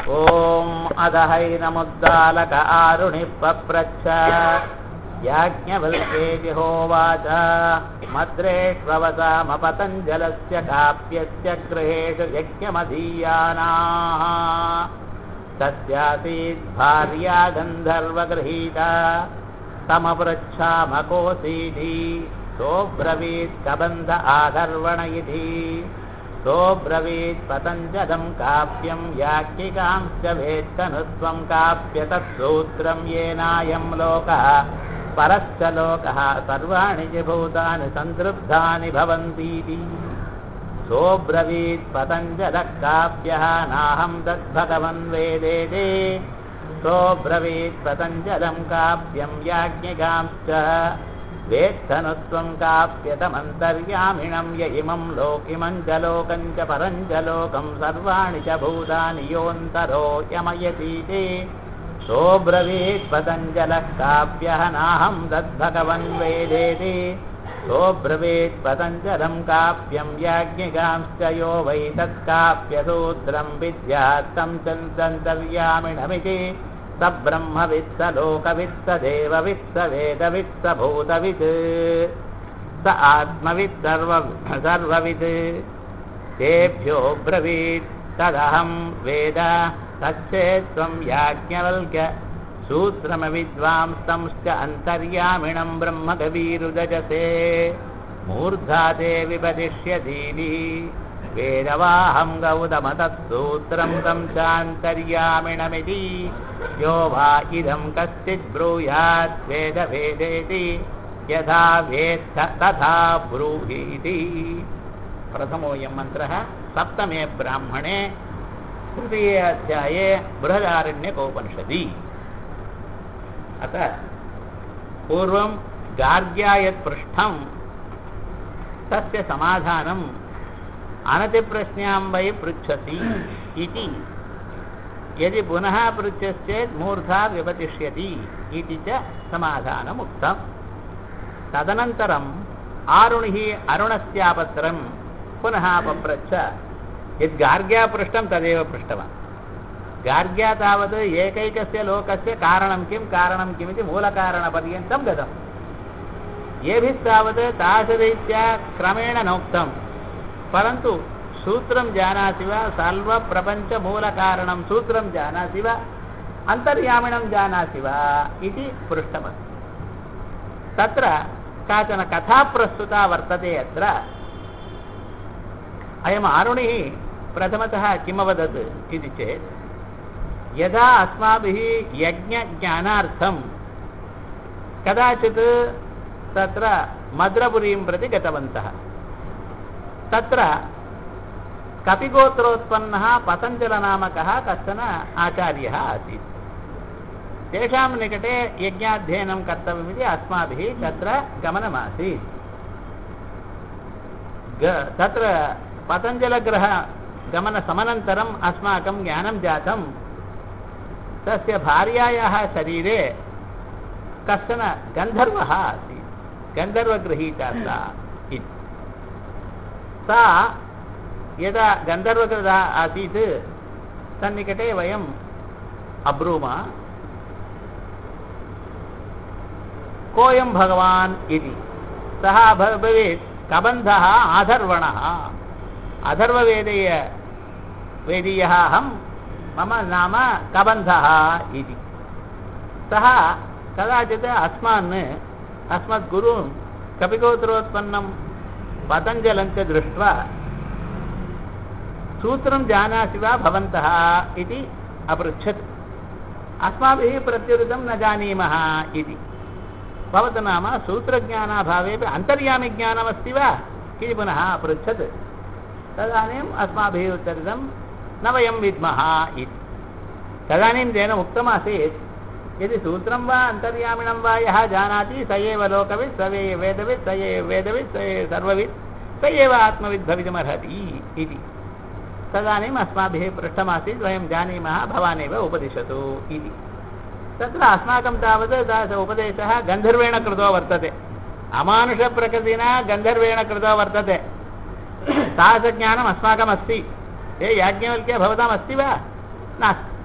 ॐ अधहैनमुद्दालक आरुणिः पप्रच्छ याज्ञवल्क्येति होवाच मद्रेष्ववसामपतञ्जलस्य काप्यस्य गृहेषु यज्ञमधीयानाः तस्यासीत् भार्या गन्धर्वगृहीता तमपृच्छामकोऽसीति सोऽब्रवीत् कबन्ध आधर्वण इति सोऽब्रवीत् पतञ्जलं काव्यं याज्ञिकांश्च वेत्तनुत्वं काप्य तत्सूत्रं येनायं लोकः परश्च लोकः सर्वाणि च भूतानि सन्तृप्तानि भवन्तीति सोऽब्रवीत् पतञ्जलः काव्यः नाहं तद्भगवन् वेदेति सोऽब्रवीत् पतञ्जलं काव्यं याज्ञिकांश्च वेत्तनुत्वं काप्यतमन्तर्यामिणं य इमं लोकिमं च लोकं च परं च लोकं सर्वाणि च भूतानि योऽन्तरो यमयतीति सोऽब्रवीत् पतञ्जलः काव्यः नाहं तद्भगवन् वेदेति सोऽब्रवीत् पतञ्जलं काव्यं याज्ञिकांश्च यो वै तत्काप्यसूत्रं विद्यात्तं चन्तन्तर्यामिणमिति स ब्रह्मवित् स लोकवित् स देववित् स वेदवित् स भूतवित् स आत्मवित् सर्व सर्ववित् तेभ्यो ब्रवीत् तदहं वेद तच्छेत्त्वं याज्ञवल्क्य सूत्रमविद्वांस्तंश्च अन्तर्यामिणं ब्रह्मकवीरुदजसे मूर्धा ते विपदिष्यतीनि वेदवाहं गौतमतत्सूत्रं तं चान्तर्यामिणमिति यो वा इदं कश्चित् ब्रूयात् वेदवेदेति यथा वेत्थ तथा ब्रूहीति प्रथमोऽयं मन्त्रः सप्तमे ब्राह्मणे तृतीये अध्याये बृहदारण्यकोपनिषदि अतः पूर्वं गार्ग्या यत् पृष्ठं तस्य समाधानम् अनतिप्रश्न्यां वै पृच्छसि इति यदि पुनः पृच्छश्चेत् मूर्धा विपतिष्यति इति च समाधानम् उक्तम् तदनन्तरम् आरुणिः अरुणस्यापत्रं पुनः पप्रच्छ यद् गार्ग्या पृष्टं तदेव पृष्टवान् गार्ग्या तावत् एकैकस्य लोकस्य कारणं किं कारणं किमिति मूलकारणपर्यन्तं गतम् येभिस्तावत् तादृरीत्या क्रमेण नोक्तं परन्तु सूत्रं जानासि वा सर्वप्रपञ्चमूलकारणं सूत्रं जानासि वा अन्तर्यामिणं जानासि वा इति पृष्टमस्ति तत्र काचन कथा प्रस्तुता वर्तते अत्र अयम् आरुणिः प्रथमतः किमवदत् इति चेत् यदा अस्माभिः यज्ञज्ञानार्थं कदाचित् तत्र मद्रपुरीं प्रति गतवन्तः तत्र कपिगोत्रोत्पन्नः पतञ्जलनामकः कश्चन आचार्यः आसीत् तेषां निकटे यज्ञाध्ययनं कर्तव्यमिति अस्माभिः तत्र गमनमासीत् तत्र पतञ्जलग्रह गमनसमनन्तरम् अस्माकं ज्ञानं जातं तस्य भार्यायाः शरीरे कश्चन गन्धर्वः आसीत् गन्धर्वगृहीता सा इति सा यदा गन्धर्वकृता आसीत् तन्निकटे वयम् अब्रूम कोऽयं भगवान् इति सः भवेत् कबन्धः आधर्वणः अधर्ववेदीय वेदीयः अहं मम नाम कबन्धः इति सः कदाचित् अस्मान् अस्मद्गुरुं कपिगोत्रोत्पन्नं पतञ्जलञ्च दृष्ट्वा सूत्रं जानासि वा भवन्तः इति अपृच्छत् अस्माभिः प्रत्युरितं न जानीमः इति भवतु नाम सूत्रज्ञानाभावेपि अन्तर्यामिज्ञानमस्ति वा इति पुनः अपृच्छत् तदानीम् अस्माभिः उत्तरितं न वयं विद्मः इति तदानीं तेन उक्तमासीत् यदि सूत्रं वा अन्तर्यामिणं वा यः जानाति स एव लोकवित् स एव वेदवित् स एव वेदवित् स एव सर्ववित् स एव आत्मविद् भवितुमर्हति इति तदानीम् अस्माभिः पृष्टमासीत् वयं जानीमः भवानेव उपदिशतु इति तत्र अस्माकं तावत् दास उपदेशः गन्धर्वेण कृतो वर्तते अमानुषप्रकृतिना गन्धर्वेण कृतो वर्तते तादृशज्ञानम् अस्माकमस्ति हे याज्ञवल्क्य भवतामस्ति वा नास्ति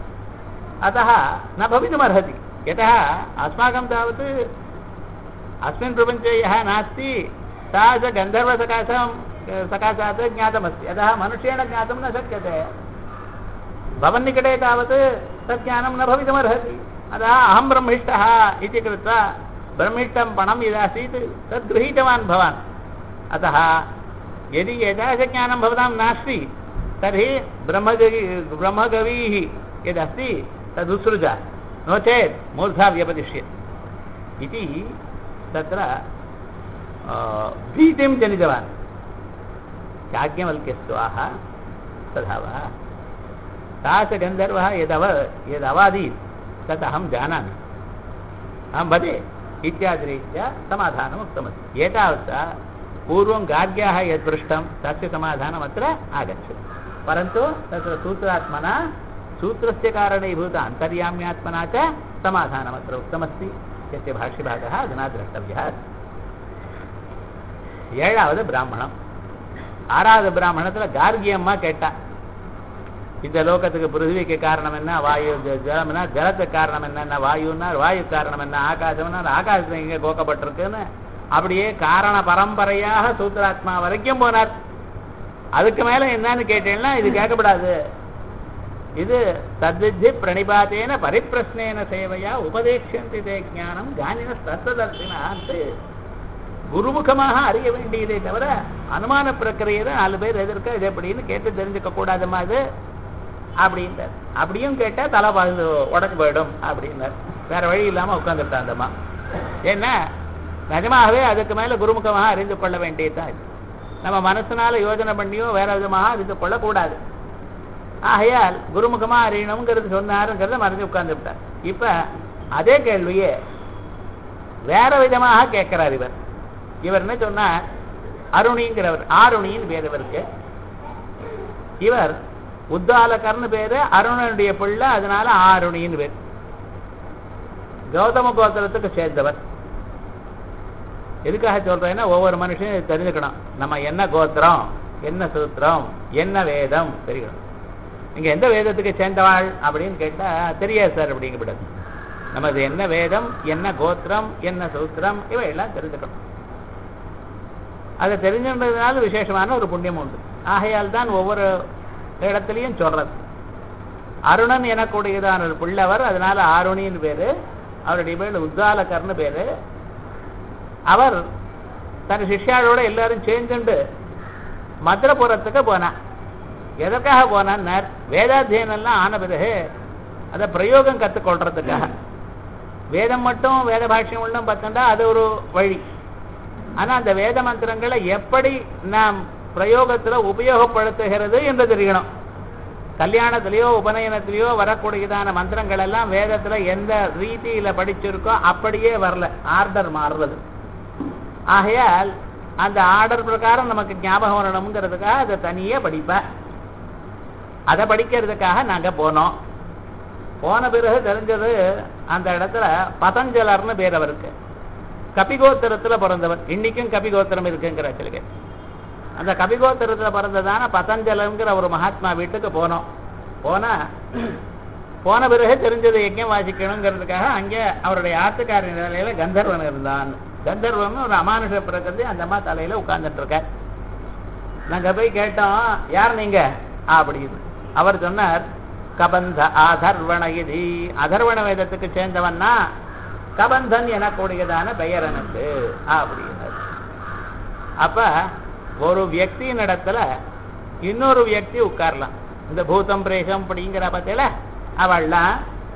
अतः न भवितुमर्हति यतः अस्माकं तावत् अस्मिन् प्रपञ्चे यः नास्ति सा च गन्धर्वसकाशं सकाशात् ज्ञातमस्ति अतः मनुष्येण ज्ञातुं न शक्यते भवन्निकटे तावत् तज्ज्ञानं न भवितुमर्हति अतः अहं ब्रह्मिष्टः इति कृत्वा ब्रह्मिष्टं पणं यदासीत् तद् गृहीतवान् भवान् अतः यदि एतादृशज्ञानं भवतां नास्ति तर्हि ब्रह्मगवी ब्रह्मगवीः यदस्ति तदुत्सृज नो चेत् मूर्धा व्यपदिश्यते इति तत्र भीतिं जनितवान् याज्ञवल्क्यस्वाः तथा वा सा च गन्धर्वः यदव यदवादीत् तत् अहं जानामि अहं वदे इत्यादिरीत्या समाधानम् उक्तमस्ति एतावत् पूर्वं गार्ग्याः यत्पृष्टं तस्य समाधानमत्र आगच्छति परन्तु तत्र सूत्रात्मना सूत्रस्य कारणीभूत अन्तर्याम्यात्मना च समाधानमत्र उक्तमस्ति यस्य भाष्यभागः अधुना द्रष्टव्यः अस्ति ஏழாவது பிராமணம் ஆறாவது பிராமணத்துல கார்கி அம்மா கேட்டா இந்த லோகத்துக்கு பிருத்திவிக்கு காரணம் என்ன வாயு ஜ- ஜலம்னா ஜலத்துக்கு காரணம் என்னன்னா வாயுன்னா வாயு காரணம் என்ன ஆகாசம்னா அந்த ஆகாசம் எங்க கோக்கப்பட்டிருக்குன்னு அப்படியே காரண பரம்பரையாக சூத்திராத்மா வரைக்கும் போனார் அதுக்கு மேல என்னன்னு கேட்டீங்கன்னா இது கேட்கப்படாது இது தத்வித்தி பிரணிபாத்தேன பரிப்பிரஸ்னேன சேவையா உபதேசியந்தி தே ஞானம் கானின தத்ததர்சினான்ட்டு குருமுகமாக அறிய வேண்டியதே தவிர அனுமான பிரக்கிரையில நாலு பேர் எதிர்க்க இது எப்படின்னு கேட்டு தெரிஞ்சுக்க கூடாதுமா இது அப்படின்றார் அப்படியும் கேட்டா தலை பாய்ந்து உடஞ்சு போயிடும் அப்படின்னார் வேற வழி இல்லாம உட்காந்துட்டான் அந்தம்மா ஏன்னா நிஜமாகவே அதுக்கு மேல குருமுகமாக அறிந்து கொள்ள வேண்டியதுதான் இது நம்ம மனசுனால யோஜனை பண்ணியோ வேற விதமாக அறிந்து கொள்ளக்கூடாது ஆகையால் குருமுகமா அறியணுங்கிறது சொன்னாருங்கிறத மறைஞ்சு உட்கார்ந்து விட்டார் இப்ப அதே கேள்வியே வேற விதமாக கேட்கிறார் இவர் இவர் என்ன சொன்னார் அருணிங்கிறவர் ஆருணின்னு பேர் இவருக்கு இவர் உத்தாலகர்னு பேரு அருணனுடைய பிள்ளை அதனால ஆருணின்னு பேர் கௌதம கோத்திரத்துக்கு சேர்ந்தவர் எதுக்காக சொல்றேன்னா ஒவ்வொரு மனுஷனும் இதை தெரிஞ்சுக்கணும் நம்ம என்ன கோத்திரம் என்ன சூத்திரம் என்ன வேதம் தெரியணும் நீங்க எந்த வேதத்துக்கு சேர்ந்தவாள் அப்படின்னு கேட்டா தெரியாது சார் அப்படிங்கப்படாது நமது என்ன வேதம் என்ன கோத்திரம் என்ன சூத்திரம் இவையெல்லாம் தெரிஞ்சுக்கணும் அதை தெரிஞ்சுன்றதுனால விசேஷமான ஒரு புண்ணியம் உண்டு ஆகையால் தான் ஒவ்வொரு இடத்துலையும் சொல்றது அருணன் எனக்கூடியதான ஒரு பிள்ளவர் அதனால ஆருணின்னு பேரு அவருடைய பேர் உத்தாலகர்னு பேரு அவர் தன் சிஷ்யாளோட எல்லாரும் சேர்ந்துண்டு மதுரபுரத்துக்கு போனான் எதற்காக போனான்னார் வேதாத்தியனம் எல்லாம் ஆன பிறகு அதை பிரயோகம் கற்றுக்கொள்றதுக்காக வேதம் மட்டும் வேத பாஷ்யம் உள்ளும் பார்த்தா அது ஒரு வழி ஆனா அந்த வேத மந்திரங்களை எப்படி நாம் பிரயோகத்துல உபயோகப்படுத்துகிறது என்று தெரியணும் கல்யாணத்திலேயோ உபநயனத்திலேயோ வரக்கூடியதான மந்திரங்கள் எல்லாம் வேதத்துல எந்த ரீதியில படிச்சிருக்கோ அப்படியே வரல ஆர்டர் மாறுறது ஆகையால் அந்த ஆர்டர் பிரகாரம் நமக்கு ஞாபகம் வரணுங்கிறதுக்காக அதை தனியே படிப்பேன் அதை படிக்கிறதுக்காக நாங்க போனோம் போன பிறகு தெரிஞ்சது அந்த இடத்துல பதஞ்சலர்னு பேர் அவருக்கு கபிகோத்திரத்துல பிறந்தவர் இன்னைக்கும் கபிகோத்திரம் இருக்குங்கிற சிலுகை அந்த கபிகோத்திரத்துல பிறந்ததான பதஞ்சலங்கிற ஒரு மகாத்மா வீட்டுக்கு போனோம் போனா போன பிறகு தெரிஞ்சது யஜ்யம் வாசிக்கணுங்கிறதுக்காக அங்கே அவருடைய ஆத்துக்கார நிலையில கந்தர்வன் இருந்தான் கந்தர்வன் ஒரு அமானுஷ பிறக்கிறது அந்த அம்மா தலையில உட்கார்ந்துட்டு இருக்க நாங்க போய் கேட்டோம் யார் நீங்க அப்படின்னு அவர் சொன்னார் கபந்த ஆதர்வண இது அதர்வண வேதத்துக்கு சேர்ந்தவன்னா கபந்தன் எனக்கூடியதான பெயர் எனக்கு அப்படின்னார் அப்ப ஒரு வியக்தியின் இடத்துல இன்னொரு வியக்தி உட்காரலாம் இந்த பூதம் பிரேசம் அப்படிங்கிற பத்தியில அவள்லாம்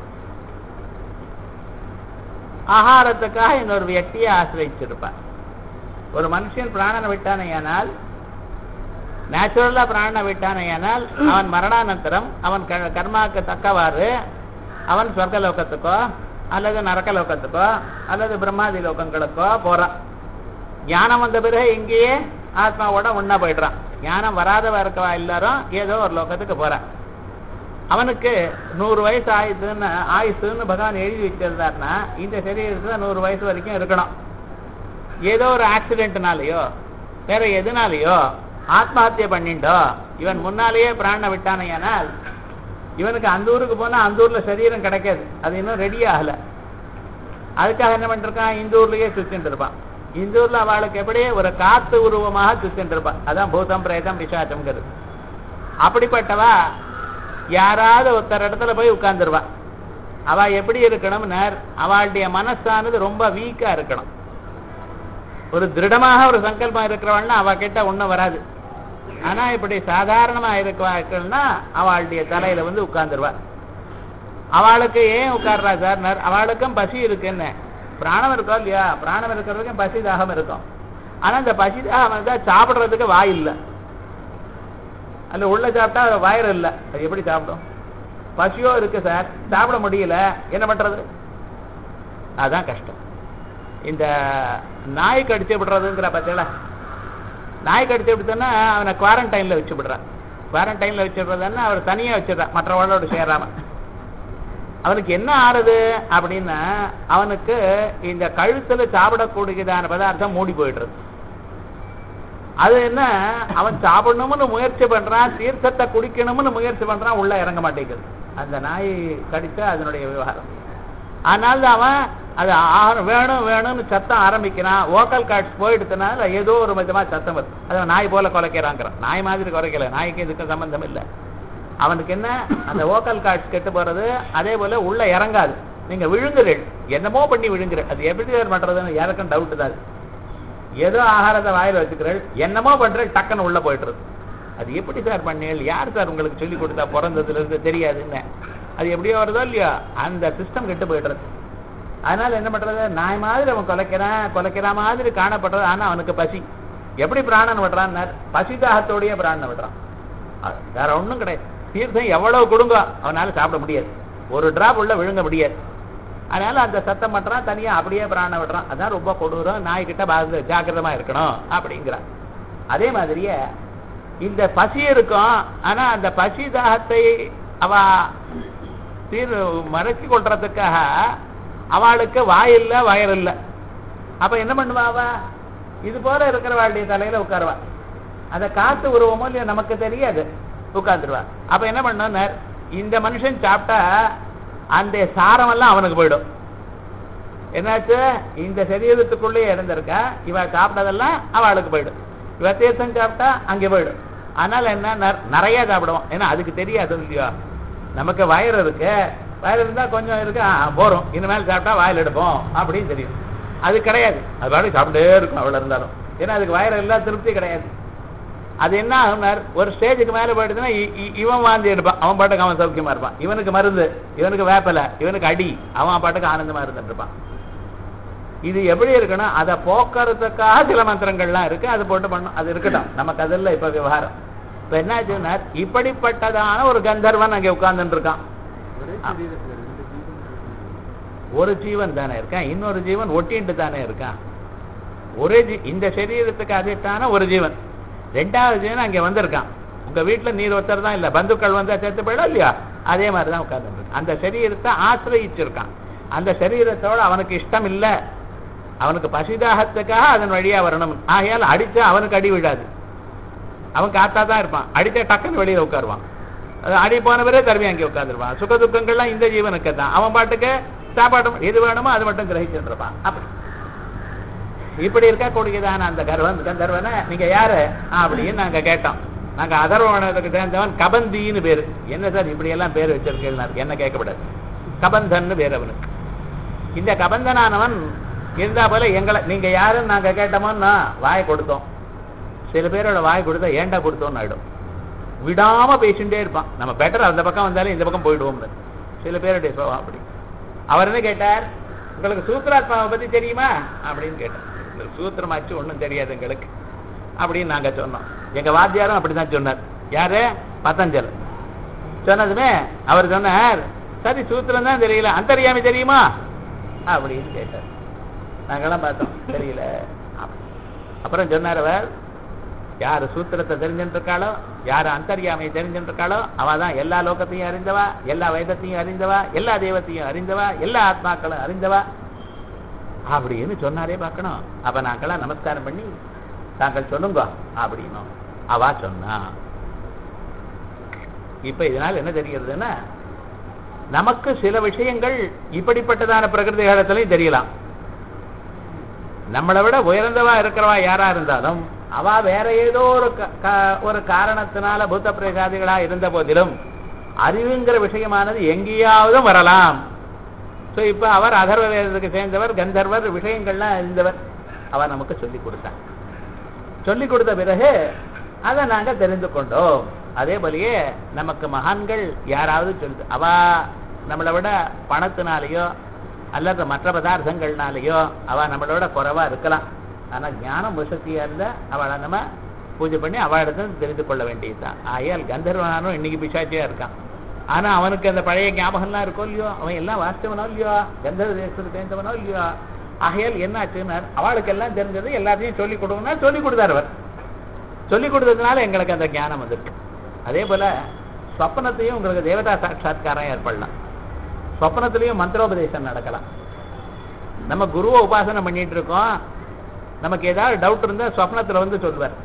ஆகாரத்துக்காக இன்னொரு வியக்தியை ஆசிரிச்சிருப்பார் ஒரு மனுஷன் பிராணனை விட்டானேயானால் நேச்சுரலா பிராணனை விட்டானேயானால் அவன் மரணானந்தரம் அவன் க- கர்மாக்கு தக்கவாறு அவன் சொர்க்கலோகத்துக்கோ அல்லது நரக்கலோகத்துக்கோ அல்லது பிரம்மாதி லோகங்களுக்கோ போறான் ஞானம் வந்த பிறகு இங்கேயே ஆத்மாவோட ஒண்ணா போயிடுறான் ஞானம் வராதவ இருக்கவா எல்லாரும் ஏதோ ஒரு லோகத்துக்கு போறான் அவனுக்கு நூறு வயசு ஆயுதுன்னு ஆயுசுன்னு பகவான் எழுதி வச்சிருந்தாருன்னா இந்த சரீரத்துல நூறு வயசு வரைக்கும் இருக்கணும் ஏதோ ஒரு ஆக்சிடென்ட்னாலயோ வேற எதுனாலயோ ஆத்மஹத்தியை பண்ணிண்டோ இவன் முன்னாலேயே பிராண விட்டானையானால் இவனுக்கு அந்த ஊருக்கு போனா அந்த ஊர்ல சரீரம் கிடைக்காது அது இன்னும் ரெடி ஆகல அதுக்காக என்ன பண்ணிருக்கான் இந்த ஊர்லயே சுத்திட்டு இருப்பான் இந்த ஊர்ல அவளுக்கு எப்படி ஒரு காத்து உருவமாக சுத்திட்டு இருப்பான் அதான் பூதம் பிரேதம் பிசாச்சம்ங்கிறது அப்படிப்பட்டவா யாராவது ஒருத்தர் இடத்துல போய் உட்கார்ந்துருவா அவ எப்படி இருக்கணும்னா அவளுடைய மனசானது ரொம்ப வீக்கா இருக்கணும் ஒரு திருடமாக ஒரு சங்கல்பம் இருக்கிறவள்னா அவ கிட்ட ஒண்ணும் வராது ஆனா இப்படி சாதாரணமா இருக்கவாக்கள்னா அவளுடைய தலையில வந்து உட்கார்ந்துருவா அவளுக்கு ஏன் உட்கார்றா சார் அவளுக்கும் பசி இருக்குன்னு பிராணம் இருக்கோ இல்லையா பிராணம் இருக்கிறதுக்கும் பசி தாகம் இருக்கும் ஆனா இந்த பசி தாகம் வந்தா சாப்பிடுறதுக்கு வாய் இல்லை அல்ல உள்ள சாப்பிட்டா வயிறு இல்லை அது எப்படி சாப்பிடும் பசியோ இருக்கு சார் சாப்பிட முடியல என்ன பண்றது அதான் கஷ்டம் இந்த நாய் கடிச்சு விடுறதுங்கிற பத்தியில நாய் கடிச்சு விடுத்தோன்னா அவனை குவாரண்டைன்ல வச்சு விடுறான் குவாரண்டைன்ல வச்சு விடுறதுன்னா அவர் தனியா வச்சிடறான் மற்றவர்களோடு சேராம அவனுக்கு என்ன ஆறுது அப்படின்னா அவனுக்கு இந்த கழுத்துல சாப்பிடக்கூடியதான பதார்த்தம் மூடி போயிடுறது அது என்ன அவன் சாப்பிடணும்னு முயற்சி பண்றான் தீர்த்தத்தை குடிக்கணும்னு முயற்சி பண்றான் உள்ள இறங்க மாட்டேங்குது அந்த நாய் கடிச்சா அதனுடைய விவகாரம் ஆனால் அவன் அது ஆகாரம் வேணும் வேணும்னு சத்தம் ஆரம்பிக்கிறான் ஓக்கல் கார்ட்ஸ் போயிடுதுனால ஏதோ ஒரு விதமா சத்தம் வருது அது நாய் போல குலைக்கிறாங்கிறான் நாய் மாதிரி குறைக்கல நாய்க்கு இதுக்கு சம்பந்தம் இல்லை அவனுக்கு என்ன அந்த ஓக்கல் கார்ட்ஸ் கெட்டு போறது அதே போல உள்ள இறங்காது நீங்க விழுங்குறீள் என்னமோ பண்ணி விழுங்குற அது எப்படி சார் பண்றதுன்னு யாருக்கும் டவுட் தான் ஏதோ ஆகாரத்தை வாயில வச்சுக்கிறேள் என்னமோ பண்றேன் டக்குன்னு உள்ள போயிட்டுருது அது எப்படி சார் பண்ணீள் யார் சார் உங்களுக்கு சொல்லி கொடுத்தா பிறந்ததுல இருந்து தெரியாதுன்னு அது எப்படியோ வருதோ இல்லையோ அந்த சிஸ்டம் கெட்டு போயிடுறது அதனால என்ன பண்றது நாய் மாதிரி அவன் கொலைக்கிறான் கொலைக்கிற மாதிரி காணப்படுறது ஆனா அவனுக்கு பசி எப்படி பிராணன் விடுறான் பசி தாகத்தோடய பிராணன் விடுறான் அது வேற ஒண்ணும் கிடையாது தீர்த்தம் எவ்வளவு கொடுங்க அவனால சாப்பிட முடியாது ஒரு டிராப் உள்ள விழுங்க முடியாது அதனால அந்த சத்தம் பண்றான் தனியா அப்படியே பிராண விடுறான் அதான் ரொம்ப கொடூரம் நாய்கிட்ட பாது ஜாக்கிரதமா இருக்கணும் அப்படிங்கிறான் அதே மாதிரியே இந்த பசி இருக்கும் ஆனா அந்த பசி தாகத்தை அவ தீர் மறைச்சு கொள்றதுக்காக அவளுக்கு வாய் இல்ல வயர் இல்ல அப்ப என்ன பண்ணுவா அவ இது போல இருக்கிறவாளுடைய தலையில உட்காருவா அந்த காத்து உருவமோ இல்லையா நமக்கு தெரியாது உட்கார்ந்துருவா அப்ப என்ன பண்ண இந்த மனுஷன் சாப்பிட்டா அந்த சாரம் எல்லாம் அவனுக்கு போயிடும் என்னாச்சு இந்த சரீரத்துக்குள்ளே இருந்திருக்கா இவ சாப்பிட்டதெல்லாம் அவளுக்கு போயிடும் இவ தீர்த்தம் சாப்பிட்டா அங்கே போயிடும் அதனால என்ன நிறைய சாப்பிடுவோம் ஏன்னா அதுக்கு தெரியாது இல்லையோ நமக்கு வயிறு இருக்கு வயிறு இருந்தா கொஞ்சம் இருக்கு போறோம் இனிமேல் சாப்பிட்டா வாயில் எடுப்போம் அப்படின்னு தெரியும் அது கிடையாது அது பாட்டு சாப்பிட்டே இருக்கும் அவ்வளவு இருந்தாலும் ஏன்னா அதுக்கு வயிறு எல்லா திருப்தி கிடையாது அது என்ன ஆகுனார் ஒரு ஸ்டேஜுக்கு மேல போயிடுதுன்னா இவன் வாந்தி எடுப்பான் அவன் பாட்டுக்கு அவன் சௌக்கியமா இருப்பான் இவனுக்கு மருந்து இவனுக்கு வேப்பலை இவனுக்கு அடி அவன் பாட்டுக்கு ஆனந்தமா இருந்துட்டு இருப்பான் இது எப்படி இருக்கணும் அதை போக்குறதுக்காக சில மந்திரங்கள்லாம் இருக்கு அது போட்டு பண்ணும் அது இருக்கட்டும் நமக்கு அதில் இப்ப விவகாரம் இப்ப என்னாச்சுன்னா இப்படிப்பட்டதான ஒரு கந்தர்வன் அங்கே உட்கார்ந்துட்டு இருக்கான் ஒரு ஜீவன் தானே இருக்கான் இன்னொரு ஜீவன் ஒட்டின்ட்டு தானே இருக்கான் ஒரே ஜீ இந்த சரீரத்துக்கு அதிட்டான ஒரு ஜீவன் ரெண்டாவது ஜீவன் அங்கே வந்திருக்கான் உங்க வீட்டுல நீர் ஒருத்தர் தான் இல்ல பந்துக்கள் வந்தா சேர்த்து போயிடும் இல்லையா அதே மாதிரி தான் உட்கார்ந்து அந்த சரீரத்தை ஆசிரயிச்சிருக்கான் அந்த சரீரத்தோட அவனுக்கு இஷ்டம் இல்ல அவனுக்கு பசிதாகத்துக்காக அதன் வழியா வரணும் ஆகையால் அடிச்சா அவனுக்கு அடி விழாது அவன் காத்தா தான் இருப்பான் அடிச்சா டக்குன்னு வெளியில உட்காருவான் அடி போனவரே தருவி அங்கே உட்காந்துருப்பான் சுக துக்கங்கள்லாம் இந்த ஜீவனுக்கு தான் அவன் பாட்டுக்கு சாப்பாடு எது வேணுமோ அது மட்டும் கிரகிச்சுட்டு இருப்பான் அப்படி இப்படி இருக்கக்கூடியதான அந்த கர்வன் கந்தர்வனை நீங்க யாரு அப்படின்னு நாங்க கேட்டோம் நாங்க அதர்வனத்துக்கு சேர்ந்தவன் கபந்தின்னு பேரு என்ன சார் இப்படி எல்லாம் பேர் வச்சிருக்கேன் என்ன கேட்கப்படாது கபந்தன்னு பேர் அவனுக்கு இந்த கபந்தனானவன் இருந்தா போல எங்களை நீங்க யாருன்னு நாங்க கேட்டோமோன்னா வாய் கொடுத்தோம் சில பேரோட வாய் கொடுத்தா ஏண்டா கொடுத்தோம்னு ஆயிடும் விடாம பேசிட்டே இருப்பான் நம்ம பெட்டர் அந்த பக்கம் வந்தாலும் இந்த பக்கம் போயிடுவோம்னு சில பேருடைய சுபாவம் அப்படி அவர் என்ன கேட்டார் உங்களுக்கு சூத்திராத்மாவை பத்தி தெரியுமா அப்படின்னு கேட்டார் சூத்திரமாச்சு ஒன்றும் தெரியாது எங்களுக்கு அப்படின்னு நாங்க சொன்னோம் எங்க வாத்தியாரும் அப்படிதான் சொன்னார் யாரு பத்தஞ்சல் சொன்னதுமே அவர் சொன்னார் சரி சூத்திரம் தான் தெரியல அந்தரியாமி தெரியுமா அப்படின்னு கேட்டார் நாங்கெல்லாம் பார்த்தோம் தெரியல அப்புறம் சொன்னார் அவர் யாரு சூத்திரத்தை தெரிஞ்சுட்டு இருக்காளோ யாரு அந்தரியாமையை தெரிஞ்சுட்டு இருக்காளோ அவ தான் எல்லா லோகத்தையும் அறிந்தவா எல்லா வேதத்தையும் அறிந்தவா எல்லா தெய்வத்தையும் அறிந்தவா எல்லா ஆத்மாக்களும் அறிந்தவா அப்படின்னு சொன்னாரே பார்க்கணும் அப்ப நாங்கெல்லாம் நமஸ்காரம் பண்ணி தாங்கள் சொல்லுங்க அப்படின்னும் அவா சொன்னா இப்ப இதனால என்ன தெரிகிறதுன்னா நமக்கு சில விஷயங்கள் இப்படிப்பட்டதான பிரகிருதி காலத்திலையும் தெரியலாம் நம்மளை விட உயர்ந்தவா இருக்கிறவா யாரா இருந்தாலும் அவ வேற ஏதோ ஒரு க- க- ஒரு காரணத்தினால பூத்த பிரசாதிகளா இருந்த போதிலும் அறிவுங்கிற விஷயமானது எங்கேயாவது வரலாம் சோ இப்ப அவர் அதர்வ வேதத்துக்கு சேர்ந்தவர் கந்தர்வர் விஷயங்கள்லாம் இருந்தவர் அவர் நமக்கு சொல்லி கொடுத்தார் சொல்லி கொடுத்த பிறகு அதை நாங்க தெரிந்து கொண்டோம் அதே போலயே நமக்கு மகான்கள் யாராவது சொல்லு அவ நம்மளை விட பணத்தினாலேயோ அல்லது மற்ற பதார்த்தங்கள்னாலேயோ அவ நம்மளோட குறைவா இருக்கலாம் ஆனா ஞானம் வசதியா இருந்தா அவளை நம்ம பூஜை பண்ணி அவளிடத்துல தெரிந்து கொள்ள வேண்டியதுதான் ஆயால் கந்தர்வனானும் இன்னைக்கு பிசாச்சியா இருக்கான் ஆனா அவனுக்கு அந்த பழைய ஞாபகம்லாம் இருக்கோ இல்லையோ அவன் எல்லாம் வாசித்தவனோ இல்லையோ கந்தர்வ தேசத்துக்கு சேர்ந்தவனோ இல்லையோ ஆகையால் என்ன ஆச்சுன்னா அவளுக்கு எல்லாம் தெரிஞ்சது எல்லாத்தையும் சொல்லி கொடுங்கன்னா சொல்லி கொடுத்தாரு அவர் சொல்லி கொடுத்ததுனால எங்களுக்கு அந்த ஞானம் வந்திருக்கு அதே போல சொப்பனத்தையும் உங்களுக்கு தேவதா சாட்சா்காரம் ஏற்படலாம் சொப்பனத்திலையும் மந்திரோபதேசம் நடக்கலாம் நம்ம குருவை உபாசனை பண்ணிட்டு இருக்கோம் நமக்கு ஏதாவது டவுட் இருந்தா சொப்னத்துல வந்து சொல்வார்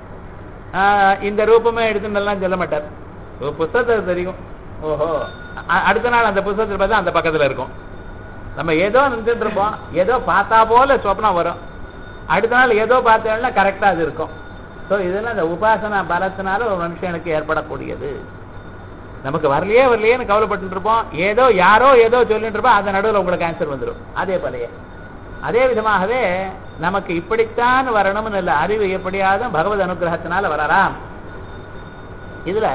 ஆஹ் இந்த ரூபமே எடுத்துன்னு சொல்ல மாட்டார் ஒரு புஸ்தகத்தை தெரியும் ஓஹோ அ- அடுத்த நாள் அந்த புஸ்தகத்தை பார்த்தா அந்த பக்கத்துல இருக்கும் நம்ம ஏதோ நினைச்சிட்டு இருப்போம் ஏதோ பார்த்தா போல சொப்னம் வரும் அடுத்த நாள் ஏதோ பார்த்தோம்னா கரெக்டா அது இருக்கும் ஸோ இதெல்லாம் இந்த உபாசனா பலத்தினால ஒரு மனுஷனுக்கு ஏற்படக்கூடியது நமக்கு வரலையே வரலையேன்னு கவலைப்பட்டு இருப்போம் ஏதோ யாரோ ஏதோ சொல்லிட்டு இருப்போம் அந்த நடுவில் உங்களுக்கு ஆன்சர் வந்துடும் அதே போலயே அதே விதமாகவே நமக்கு இப்படித்தான் வரணும்னு இல்லை அறிவு எப்படியாவது பகவத் அனுகிரகத்தினால வரலாம் இதுல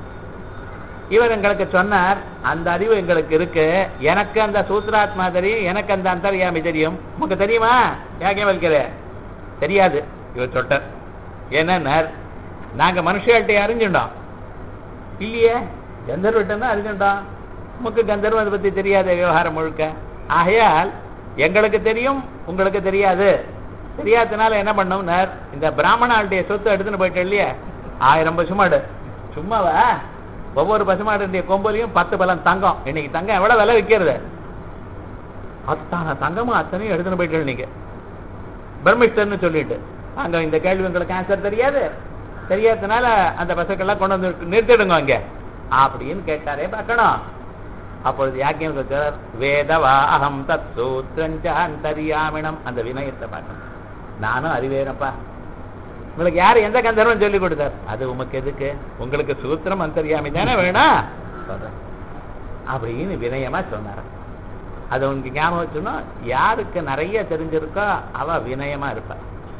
இவர் எங்களுக்கு சொன்னார் அந்த அறிவு எங்களுக்கு இருக்கு எனக்கு அந்த சூத்ராத்மா தெரியும் எனக்கு அந்த அந்தர்யாமி தெரியும் உனக்கு தெரியுமா யாக்கே வலிக்கிற தெரியாது இவர் சொல்றார் என்னன்னார் நாங்க மனுஷால்கிட்ட அறிஞ்சுட்டோம் இல்லையே கந்தர்வட்டம் தான் அறிஞ்சுட்டோம் உமக்கு கந்தர்வம் அதை பத்தி தெரியாத விவகாரம் முழுக்க ஆகையால் எங்களுக்கு தெரியும் உங்களுக்கு தெரியாது தெரியாதனால என்ன பண்ணோம்னார் இந்த பிராமணாளுடைய சொத்து எடுத்துன்னு போயிட்டு இல்லையே ஆயிரம் பசுமாடு சும்மாவா ஒவ்வொரு பசுமாடுடைய கொம்புலையும் பத்து பலன் தங்கம் இன்னைக்கு தங்கம் எவ்வளவு விலை விற்கிறது அத்தான தங்கமும் அத்தனையும் எடுத்துன்னு போயிட்டு நீங்க பிரமிஷ்டர்னு சொல்லிட்டு அங்க இந்த கேள்வி உங்களுக்கு ஆன்சர் தெரியாது தெரியாதனால அந்த பசக்கெல்லாம் கொண்டு வந்து நிறுத்திடுங்க அங்க அப்படின்னு கேட்டாரே பார்க்கணும் அப்பொழுது யாக்கியம் சொல்றார் வேதவா அகம் தத் சூத்திரஞ்ச அந்தரியாமினம் அந்த வினயத்தை பார்க்கணும் நானும் அறிவேனப்பா உங்களுக்கு யார் எந்த கந்தர்வம் சொல்லி கொடுத்தார் அது உமக்கு எதுக்கு உங்களுக்கு சூத்திரம் அந்தரியாமி தானே வேணும் சொல்றேன். அப்படின்னு வினயமா சொன்னார் அது உங்களுக்கு ஞாபகம் வச்சுன்னா யாருக்கு நிறைய தெரிஞ்சிருக்கோ அவ வினயமா இருப்பா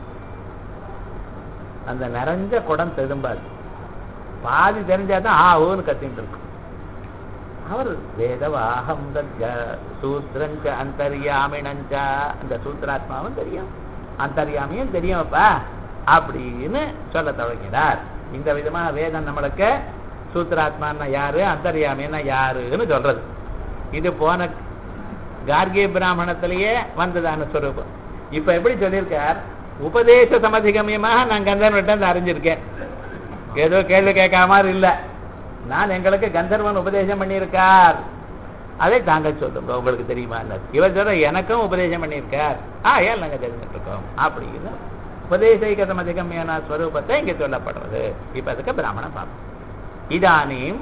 அந்த நிறைஞ்ச குடம் திரும்பாது பாதி தெரிஞ்சாதான் ஆ ஓன்னு கத்திட்டு இருக்கும் அவர் வேதவாகம் சூத்திரஞ்ச அந்தர்யாமினஞ்ச அந்த சூத்திராத்மாவும் தெரியும் அந்தர்யாமியும் தெரியும்ப்பா அப்படின்னு சொல்ல தொடங்கினார் இந்த விதமா வேதம் நம்மளுக்கு சூத்திராத்மான்னா யாரு அந்தர்யாமின்னா யாருன்னு சொல்றது இது போன கார்கிய பிராமணத்திலேயே வந்ததான ஸ்வரூபம் இப்ப எப்படி சொல்லியிருக்கார் உபதேச சமதிகமியமாக நான் கந்தர்வன் அறிஞ்சிருக்கேன் ஏதோ கேள்வி கேட்காம இல்ல நான் எங்களுக்கு கந்தர்வன் உபதேசம் பண்ணியிருக்கார் அதை தாங்க சொல்லுங்க உங்களுக்கு தெரியுமா இவர் சொல்ற எனக்கும் உபதேசம் பண்ணியிருக்கார் ஆ ஏன் நாங்க தெரிஞ்சுட்டு இருக்கோம் அப்படின்னு உபதேசிக சமதிகமியான ஸ்வரூபத்தை இங்க சொல்லப்படுறது இப்ப அதுக்கு பிராமணன் பார்ப்போம் இதானீம்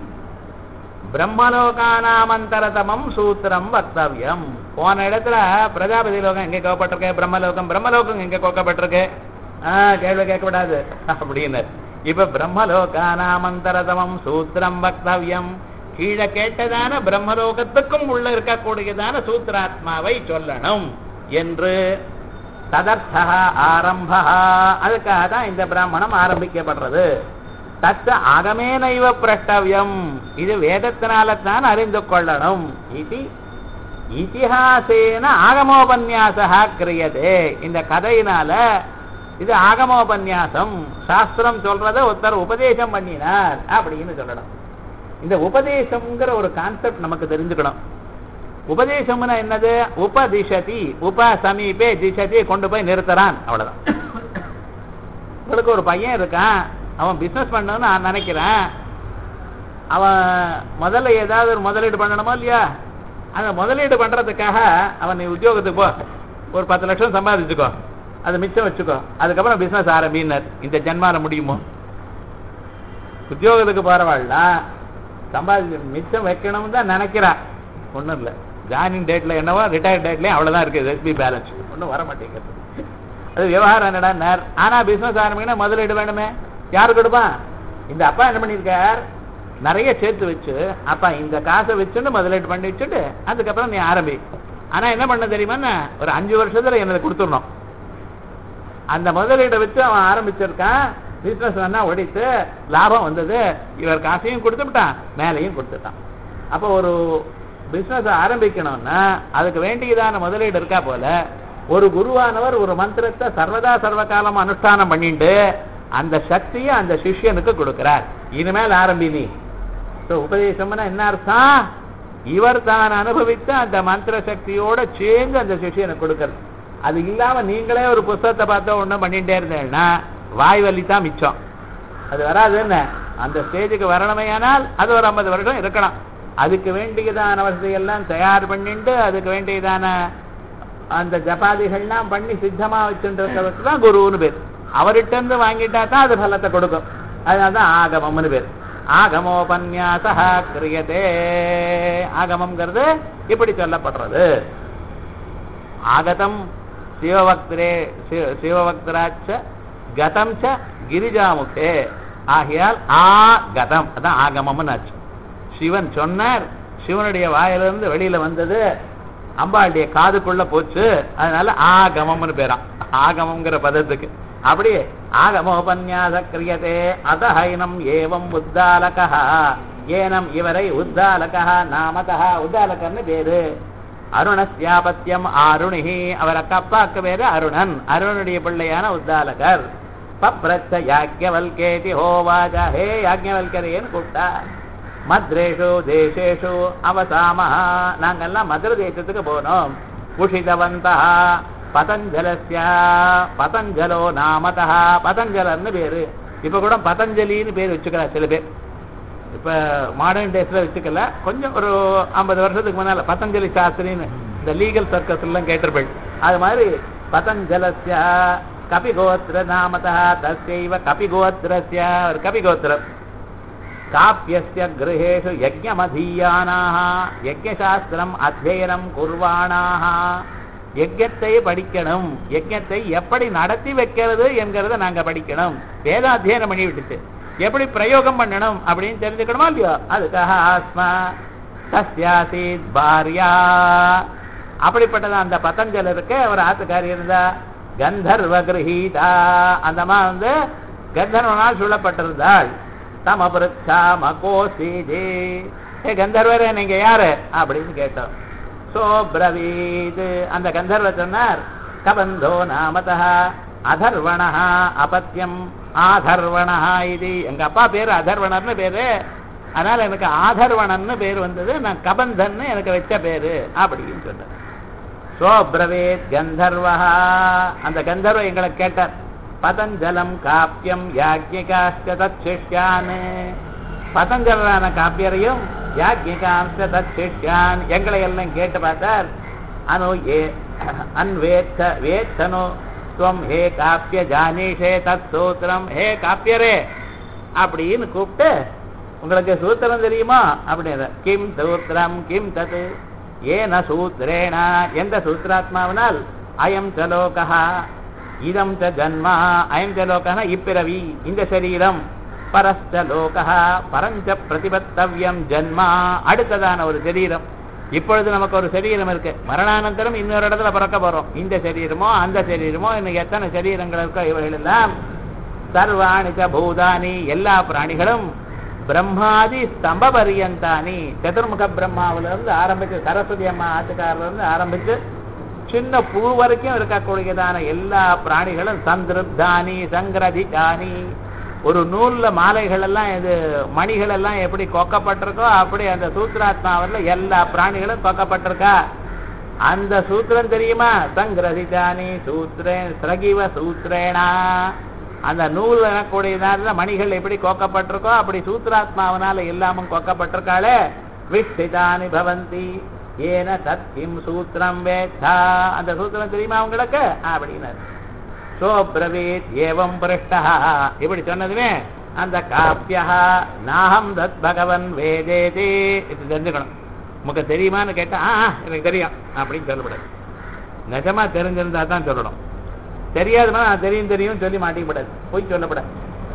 பிரம்மலோகானாமந்தரதமம் சூத்திரம் வக்தவியம் போன இடத்துல பிரஜாபதி லோகம் எங்க கோக்கப்பட்டிருக்கு பிரம்மலோகம் பிரம்மலோகம் எங்க கோக்கப்பட்டிருக்கு ஆஹ் கேள்வி கேட்கக்கூடாது அப்படின்னு இப்ப பிரம்மலோகானாமந்தரதமம் சூத்திரம் வக்தவியம் கீழே கேட்டதான பிரம்மலோகத்துக்கும் உள்ள இருக்கக்கூடியதான சூத்திராத்மாவை சொல்லணும் என்று ததர்த்தா ஆரம்பா அதுக்காக தான் இந்த பிராமணம் ஆரம்பிக்கப்படுறது தத்த அகமே நைவ பிரஷ்டவியம் இது வேதத்தினால தான் அறிந்து கொள்ளணும் இது இதிஹாசேன ஆகமோபன்யாசா கிரியதே இந்த கதையினால இது ஆகமோபன்யாசம் சாஸ்திரம் சொல்றத ஒருத்தர் உபதேசம் பண்ணினார் அப்படின்னு சொல்லணும் இந்த உபதேசம்ங்கிற ஒரு கான்செப்ட் நமக்கு தெரிஞ்சுக்கணும் உபதேசம்னா என்னது உபதிஷதி உப சமீபே திசதி கொண்டு போய் நிறுத்துறான் அவ்வளவுதான் உங்களுக்கு ஒரு பையன் இருக்கான் அவன் பிசினஸ் பண்ணணும்னு நான் நினைக்கிறேன் அவன் முதல்ல ஏதாவது ஒரு முதலீடு பண்ணணுமா இல்லையா அந்த முதலீடு பண்றதுக்காக அவன் நீ உத்தியோகத்துக்கு போ ஒரு பத்து லட்சம் சம்பாதிச்சுக்கோ அதை மிச்சம் வச்சுக்கோ அதுக்கப்புறம் பிசினஸ் ஆரம்பினர் இந்த ஜென்மால முடியுமோ உத்தியோகத்துக்கு போறவாள்னா சம்பாதி மிச்சம் வைக்கணும்னு தான் நினைக்கிறா ஒண்ணும் இல்ல ஜாயினிங் டேட்ல என்னவோ ரிட்டையர் டேட்லயும் அவ்வளவுதான் இருக்குது எஸ்பி பேலன்ஸ் ஒன்றும் வர மாட்டேங்கிறது அது விவகாரம் என்னடா நேர் ஆனா பிசினஸ் ஆரம்பிக்கணும் முதலீடு வேணுமே யாரு கொடுப்பான் இந்த அப்பா என்ன பண்ணியிருக்கார் நிறைய சேர்த்து வச்சு அப்பா இந்த காசை வச்சுன்னு முதலீடு பண்ணி வச்சுட்டு அதுக்கப்புறம் நீ ஆரம்பி ஆனா என்ன பண்ண தெரியுமா ஒரு அஞ்சு வருஷத்துல எனக்கு கொடுத்துடணும் அந்த முதலீடை வச்சு அவன் ஆரம்பிச்சிருக்கான் பிசினஸ் வேணா ஒடித்து லாபம் வந்தது இவர் காசையும் கொடுத்துட்டான் மேலையும் கொடுத்துட்டான் அப்போ ஒரு பிசினஸ் ஆரம்பிக்கணும்னா அதுக்கு வேண்டியதான முதலீடு இருக்கா போல ஒரு குருவானவர் ஒரு மந்திரத்தை சர்வதா சர்வகாலம் அனுஷ்டானம் பண்ணிட்டு அந்த சக்தியை அந்த சிஷ்யனுக்கு கொடுக்கிறார் இனிமேல் ஆரம்பி நீ So, உபதேசம்னா என்ன அர்த்தம் இவர் தான் அனுபவித்த அந்த மந்திர சக்தியோட சேர்ந்து அந்த சிஷியனுக்கு கொடுக்கறது அது இல்லாம நீங்களே ஒரு புஸ்தகத்தை பார்த்து ஒண்ணும் பண்ணிட்டே இருந்தேன்னா வாய் வலி தான் மிச்சம் அது வராது என்ன அந்த ஸ்டேஜுக்கு வரணுமையானால் அது ஒரு ஐம்பது வருடம் இருக்கலாம் அதுக்கு வேண்டியதான வசதியெல்லாம் தயார் பண்ணிட்டு அதுக்கு வேண்டியதான அந்த ஜபாதிகள்லாம் பண்ணி சித்தமா வச்சுருக்கிறதுக்கு தான் குருன்னு பேர் அவர்கிட்ட இருந்து வாங்கிட்டா தான் அது பலத்தை கொடுக்கும் அதனால தான் ஆகமம்னு பேர் ஆகமோபன்யாச கிரியதே ஆகமம்ங்கிறது இப்படி சொல்லப்படுறது ஆகதம் சிவபக்தரே சிவ- சிவபக்தராச்ச கதம் ச கிரிஜாமுகே ஆகையால் ஆ கதம் அதான் ஆகமம்னு ஆச்சு சிவன் சொன்னார் சிவனுடைய வாயிலிருந்து வெளியில வந்தது அம்பாளுடைய காதுக்குள்ள போச்சு அதனால ஆகமம்னு பேராம் ஆகமம்ங்கிற பதத்துக்கு அப்படியே ஆகமோபன்யாச கிரியதே அதஹைனம் ஏவம் உத்தாலகா ஏனம் இவரை உத்தாலகா நாமகா உத்தாலகர்னு பேரு அருணஸ்யாபத்தியம் ஆருணிஹி அவர் அக்கா அப்பாக்கு பேரு அருணன் அருணனுடைய பிள்ளையான உத்தாலகர் பப்ரச்ச யாக்ஞவல்கேதி ஹோவாஜ ஹே யாக்ஞவல்கரேன்னு கூப்பிட்டா மத்ரேஷு தேசேஷு அவசாமஹ நாங்கெல்லாம் மதுர தேசத்துக்கு போனோம் உஷிதவந்தா பதஞ்சலஸ்ய பதஞ்சலோ நாமதா பதஞ்சலர்னு பேரு இப்ப கூட பதஞ்சலின்னு பேர் வச்சுக்கிறா சில பேர் இப்ப மாடர்ன் டேஸ்ல வச்சுக்கல கொஞ்சம் ஒரு ஐம்பது வருஷத்துக்கு முன்னால பதஞ்சலி சாஸ்திரின்னு இந்த லீகல் சர்க்கஸ் எல்லாம் கேட்டிருப்பேன் அது மாதிரி பதஞ்சலஸ்ய கபிகோத்திர நாமதா தஸ்யைவ கபிகோத்திரஸ்ய ஒரு கபிகோத்திரம் காப்பியஸ்ய கிரகேஷு யஜ்ஞமதீயானாக யஜ்ஞசாஸ்திரம் அத்தியனம் குர்வாணாக யஜ்ஞத்தை படிக்கணும் யஜ்ஞத்தை எப்படி நடத்தி வைக்கிறது என்கிறத நாங்க படிக்கணும் வேதாத்தியனம் பண்ணி விட்டுச்சு எப்படி பிரயோகம் பண்ணணும் அப்படின்னு தெரிஞ்சுக்கணுமா இல்லையோ அதுக்காக ஆஸ்மா தஸ்யாசீத் பாரியா அப்படிப்பட்டது அந்த பதஞ்சலருக்கு அவர் ஆத்துக்காரி இருந்தா கந்தர்வ கிரகீதா அந்த அம்மா வந்து கந்தர்வனால் சொல்லப்பட்டிருந்தாள் தமபுரச்சா மகோசீதே ஏ கந்தர்வரே நீங்க யாரு அப்படின்னு கேட்டோம் சோ பிரவீத் அந்த கந்தர்வ சொன்னார் கபந்தோ நாமதா அதர்வணா அபத்தியம் ஆதர்வணா இது எங்க அப்பா பேரு அதர்வணர்னு பேரு அதனால எனக்கு ஆதர்வணன்னு பேர் வந்தது நான் கபந்தன்னு எனக்கு வச்ச பேரு அப்படின்னு சொன்னார் சோப்ரவேத் கந்தர்வா அந்த கந்தர்வ எங்களை கேட்டார் பதஞ்சலம் காப்பியம் யாஜ்ஞிகாஸ்த தச்சிஷ்யான் பதஞ்சலான காப்பியரையும் யாஜ்ஞிகாம்ச தச்சிஷ்யான் எங்களை எல்லாம் கேட்டு பார்த்தார் அனு ஏ அன்வேத்த வேத்தனு துவம் ஹே காப்பிய ஜானீஷே தத் சூத்திரம் ஹே காப்பியரே அப்படின்னு கூப்பிட்டு உங்களுக்கு சூத்திரம் தெரியுமா அப்படின்னு கிம் சூத்திரம் கிம் தத் ஏன சூத்திரேன எந்த சூத்திராத்மாவினால் அயம் ச லோகா இதம் ச ஜன்மா அயம் ச லோகனா இப்பிறவி இந்த சரீரம் பரஸ்ச லோகா பரஞ்ச பிரதிபத்தவ்யம் ஜன்மா அடுத்ததான ஒரு சரீரம் இப்பொழுது நமக்கு ஒரு சரீரம் இருக்கு மரணானந்தரம் இன்னொரு இடத்துல பிறக்க போறோம் இந்த சரீரமோ அந்த சரீரமோ இன்னும் எத்தனை சரீரங்கள் இருக்கோ இவைகள் எல்லாம் சர்வாணி ச பூதானி எல்லா பிராணிகளும் பிரம்மாதி ஸ்தம்ப பரியந்தானி சதுர்முக பிரம்மாவில இருந்து ஆரம்பிச்சு சரஸ்வதி அம்மா ஆத்துக்காரில இருந்து ஆரம்பிச்சு சின்ன புழு வரைக்கும் இருக்கக்கூடியதான எல்லா பிராணிகளும் சந்திருப்தானி சங்கிரதிகானி ஒரு நூல்ல மாலைகள் எல்லாம் இது மணிகள் எல்லாம் எப்படி கொக்கப்பட்டிருக்கோ அப்படி அந்த சூத்திராத்மாவில் எல்லா பிராணிகளும் கொக்கப்பட்டிருக்கா அந்த சூத்திரம் தெரியுமா சங்கிரதிதானி சூத்திரே ஸ்ரகிவ சூத்திரேனா அந்த நூல் எனக்கூடியதான மணிகள் எப்படி கோக்கப்பட்டிருக்கோ அப்படி சூத்திராத்மாவனால எல்லாமும் கோக்கப்பட்டிருக்காளே விஷ்டிதானி பவந்தி ஏன தத் கிம் சூத்திரம் வேத்தா அந்த சூத்திரம் தெரியுமா உங்களுக்கு அப்படின்னாரு சோப்ரவீத் ஏவம் பிரஷ்டா இப்படி சொன்னதுமே அந்த காப்பியா நாகம் தத் பகவன் வேதேதே இது தெரிஞ்சுக்கணும் உமக்கு தெரியுமான்னு கேட்டா ஆ எனக்கு தெரியும் அப்படின்னு சொல்லக்கூடாது நிஜமா தெரிஞ்சிருந்தா தான் சொல்லணும் தெரியாதுமா நான் தெரியும் தெரியும் சொல்லி மாட்டிக்கப்படாது பொய் சொல்லப்படாது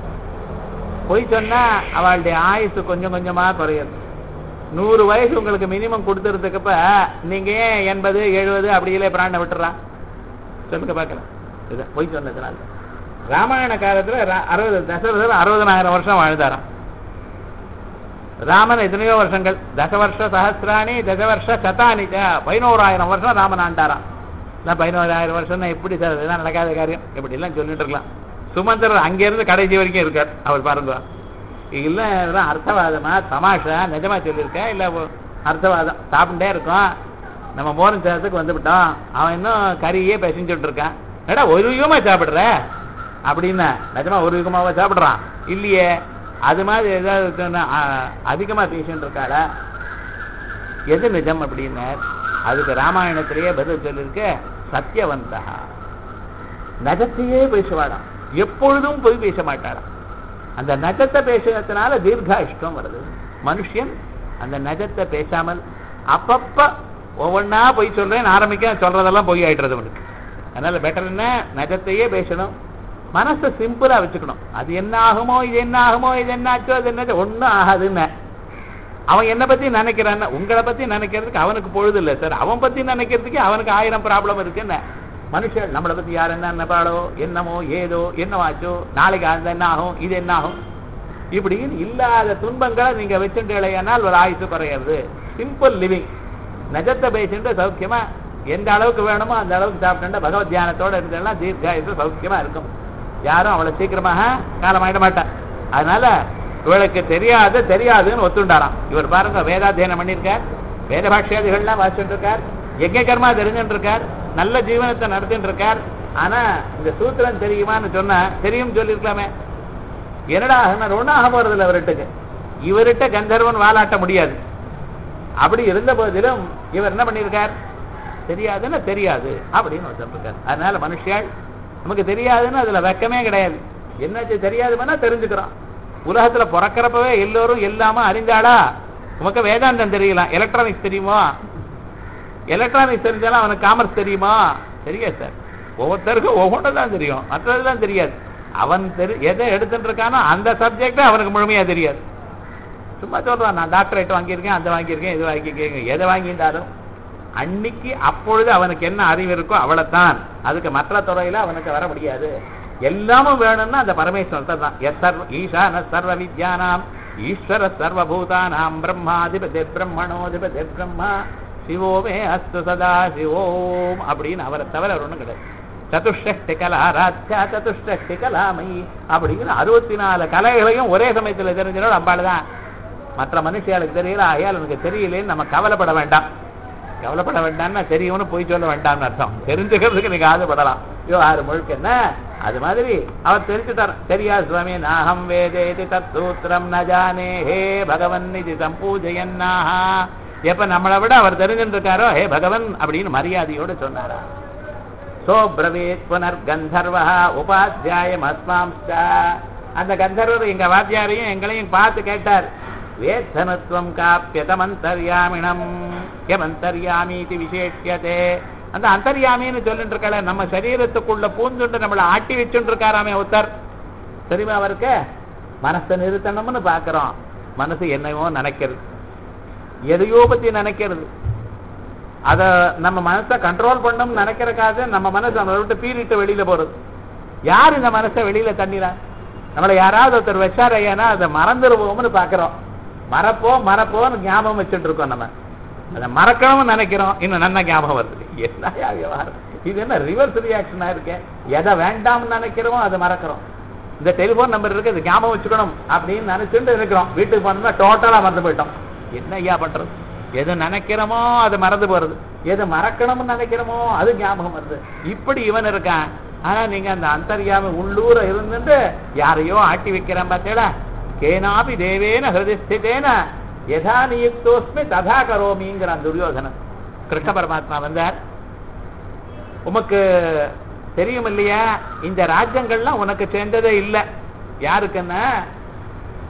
பொய் சொன்னா அவளுடைய ஆயுசு கொஞ்சம் கொஞ்சமா குறையுது நூறு வயசு உங்களுக்கு மினிமம் கொடுத்துறதுக்கப்ப நீங்க ஏன் எண்பது எழுபது அப்படியிலே பிராண விட்டுறான் சொல்லுங்க பார்க்கலாம் இது பொய் சொன்னதுனால ராமாயண காலத்துல ரா- அறுபது தசரதர் அறுபதனாயிரம் வருஷம் வாழ்ந்தாராம் ராமன் எத்தனையோ வருஷங்கள் தசவர்ஷ சஹசிராணி தசவர்ஷ சதானி ச- பதினோராயிரம் வருஷம் ராமன் ஆண்டாராம் நான் பதினோராயிரம் வருஷம்னா எப்படி சார் இதெல்லாம் நடக்காத காரியம் இப்படி எல்லாம் சொல்லிட்டு இருக்கலாம் சுமந்திரர் அங்கிருந்து கடைசி வரைக்கும் இருக்கார் அவர் பாருங்க இல்ல இதெல்லாம் அர்த்தவாதமா தமாஷா நிஜமா சொல்லியிருக்கா இல்ல ஒ- அர்த்தவாதம் சாப்பிட்டே இருக்கோம் நம்ம மோரன் சேரத்துக்கு வந்துவிட்டோம் அவன் இன்னும் கறியே பிசைஞ்சுட்டு இருக்கான் ஏடா ஒரு யுகமா சாப்பிடுற அப்படின்னா நிஜமா ஒரு யுகமாவா சாப்பிடுறான் இல்லையே அது மாதிரி ஏதாவது இருக்குன்னா, ஆ, அதிகமா பேசிட்டு இருக்காளா எது நிஜம் அப்படின்னார் அதுக்கு ராமாயணத்திலேயே பதில் சொல்லியிருக்க சத்தியவந்தா நஜத்தையே பேசுவாளாம் எப்பொழுதும் போய் பேச மாட்டாளாம் அந்த நஜத்தை பேசுறதுனால தீர்காயுஷ்டம் வருது மனுஷன் அந்த நஜத்தை பேசாமல் அப்பப்ப ஒவ்வொன்றா போய் சொல்றேன் ஆரம்பிக்க சொல்றதெல்லாம் பொய் ஆயிடுறது அவனுக்கு அதனால பெட்டர் என்ன நஜத்தையே பேசணும் மனசை சிம்பிளா வச்சுக்கணும் அது என்ன ஆகுமோ இது என்ன ஆகுமோ இது என்ன ஆச்சோ அது என்ன ஒன்றும் ஆகாதுன்னு அவன் என்ன பத்தி நினைக்கிறான் உங்களை பத்தி நினைக்கிறதுக்கு அவனுக்கு பொழுது இல்லை சார் அவன் பத்தி நினைக்கிறதுக்கு அவனுக்கு ஆயிரம் ப்ராப்ளம் இருக்குன்னு மனுஷன் நம்மளை பத்தி யார் என்ன நினைப்பாளோ என்னமோ ஏதோ என்னவாச்சோ நாளைக்கு அது என்ன ஆகும் இது என்ன ஆகும் இப்படின்னு இல்லாத துன்பங்களை நீங்க வச்சுட்டீங்களேனால் ஒரு ஆயுசு குறையிறது சிம்பிள் லிவிங் நஜத்தை பேசிட்டு சௌக்கியமா எந்த அளவுக்கு வேணுமோ அந்த அளவுக்கு சாப்பிட்டா பகவத் தியானத்தோட இருந்தேன்னா தீர்காயுசு சௌக்கியமா இருக்கும் யாரும் அவளை சீக்கிரமாக காலமாயிட மாட்டா அதனால இவளுக்கு தெரியாது தெரியாதுன்னு ஒத்துண்டாராம் இவர் பாருங்க வேதாத்தியனம் பண்ணியிருக்கார் வேத பாஷ்யாதிகள்லாம் வாசிச்சுட்டு இருக்கார் யஜ்ய கர்மா தெரிஞ்சுட்டு இருக்கார் நல்ல ஜீவனத்தை நடத்திட்டு இருக்கார் ஆனா இந்த சூத்திரம் தெரியுமான்னு சொன்னா தெரியும் சொல்லியிருக்கலாமே என்னடா ஆகுனா ஒன்றும் ஆக போறது இல்லை இவர்கிட்ட இவர்கிட்ட கந்தர்வன் வாலாட்ட முடியாது அப்படி இருந்த போதிலும் இவர் என்ன பண்ணியிருக்கார் தெரியாதுன்னா தெரியாது அப்படின்னு வச்சிருக்கார் அதனால மனுஷியாள் நமக்கு தெரியாதுன்னு அதுல வெக்கமே கிடையாது என்னாச்சு தெரியாதுன்னா தெரிஞ்சுக்கிறோம் உலகத்துல பிறக்கிறப்பவே எல்லோரும் எல்லாமே அறிந்தாளா உமக்கு வேதாந்தம் தெரியலாம் எலக்ட்ரானிக்ஸ் தெரியுமா எலக்ட்ரானிக்ஸ் தெரிஞ்சாலும் அவனுக்கு காமர்ஸ் தெரியுமா தெரியாது சார் ஒவ்வொருத்தருக்கும் ஒவ்வொன்றும் தான் தெரியும் மற்றதெல்லாம் தெரியாது அவன் தெரி எதை எடுத்துட்டு இருக்கானோ அந்த சப்ஜெக்ட் அவனுக்கு முழுமையா தெரியாது சும்மா சொல்றான் நான் டாக்டரேட் வாங்கியிருக்கேன் அந்த வாங்கியிருக்கேன் இது வாங்கியிருக்கேன் எதை வாங்கியிருந்தாலும் அன்னைக்கு அப்பொழுது அவனுக்கு என்ன அறிவு இருக்கோ அவ்வளவுதான் அதுக்கு மற்ற துறையில அவனுக்கு வர முடியாது எல்லாமும் வேணும்னா அந்த பரமேஸ்வரத்தை தான் எஸ் சர்வ ஈசான சர்வ வித்யானாம் ஈஸ்வர சர்வபூதானாம் பிரம்மாதிபதி பிரம்மணோதிபதி பிரம்மா சிவோமே அஸ்து சதா சிவோம் அப்படின்னு அவரை தவிர அவர் ஒண்ணும் கிடையாது சதுஷ்டி கலா ராஜா சதுஷ்டி கலாமயி அப்படிங்கிற அறுபத்தி நாலு கலைகளையும் ஒரே சமயத்துல தெரிஞ்சனோட அம்பாள் தான் மற்ற மனுஷியாளுக்கு தெரியல ஆகையால் எனக்கு தெரியலேன்னு நம்ம கவலைப்பட வேண்டாம் கவலைப்பட வேண்டாம்னா தெரியும்னு போய் சொல்ல வேண்டாம்னு அர்த்தம் தெரிஞ்சுக்கிறதுக்கு நீங்க ஆசைப்படலாம் ஐயோ ஆறு முழுக்க என்ன அது மாதிரி அவர் தெரிஞ்சுட்டார் சரியா சுவாமி நாகம் வேதேதி தத் சூத்திரம் ந ஜானே ஹே பகவன் இது சம்பூஜயன்னாஹா எப்ப நம்மளை விட அவர் தெரிஞ்சுட்டு இருக்காரோ ஹே பகவன் அப்படின்னு மரியாதையோடு சொன்னாரா சோப்ரவீத் புனர் கந்தர்வா உபாத்தியாயம் அஸ்மாம்ஸ்ட அந்த கந்தர்வர் எங்க வாத்தியாரையும் எங்களையும் பார்த்து கேட்டார் வேத்தனத்துவம் காப்பியதமந்தர்யாமினம் யமந்தர்யாமீதி விசேஷியதே அந்த அந்தர்யாமின்னு சொல்லிட்டு இருக்கல நம்ம சரீரத்துக்குள்ள பூந்துண்டு நம்மளை ஆட்டி வச்சுட்டு இருக்காராமே ஒருத்தர் தெரியுமா அவருக்கு மனசை நிறுத்தணும்னு பாக்குறோம் மனசு என்னவோ நினைக்கிறது எதையோ பத்தி நினைக்கிறது அத நம்ம மனசை கண்ட்ரோல் பண்ணணும்னு நினைக்கிறக்காக நம்ம மனசு நம்மளை விட்டு பீறிட்டு வெளியில போறது யார் இந்த மனசை வெளியில தண்ணிரா நம்மளை யாராவது ஒருத்தர் வச்சாரையானா அதை மறந்துடுவோம்னு பாக்குறோம் மறப்போம் மறப்போம்னு ஞாபகம் வச்சுட்டு இருக்கோம் நம்ம அதை மறக்கணும்னு நினைக்கிறோம் இன்னும் நல்ல ஞாபகம் வருது என்ன விவகாரம் இது என்ன ரிவர்ஸ் ரியாக்ஷனா இருக்கு எதை வேண்டாம்னு நினைக்கிறோமோ அதை மறக்கிறோம் இந்த டெலிபோன் நம்பர் இருக்கு இது ஞாபகம் வச்சுக்கணும் அப்படின்னு நினைச்சுட்டு இருக்கிறோம் வீட்டுக்கு போனோம்னா டோட்டலா மறந்து போயிட்டோம் என்ன ஐயா பண்றது எது நினைக்கிறோமோ அது மறந்து போறது எது மறக்கணும்னு நினைக்கிறோமோ அது ஞாபகம் வருது இப்படி இவன் இருக்கான் ஆனா நீங்க அந்த அந்தர்யாமி உள்ளூர இருந்துட்டு யாரையோ ஆட்டி வைக்கிறான் பார்த்தேடா கேனாபி தேவேன ஹிருதிஸ்திதேன யதா நியுக்தோஸ்மி ததா கரோமிங்கிறான் துரியோதனன் கிருஷ்ண பரமாத்மா வந்தார் உமக்கு தெரியும் இல்லையா இந்த ராஜ்யங்கள்லாம் உனக்கு சேர்ந்ததே இல்லை யாருக்குன்னா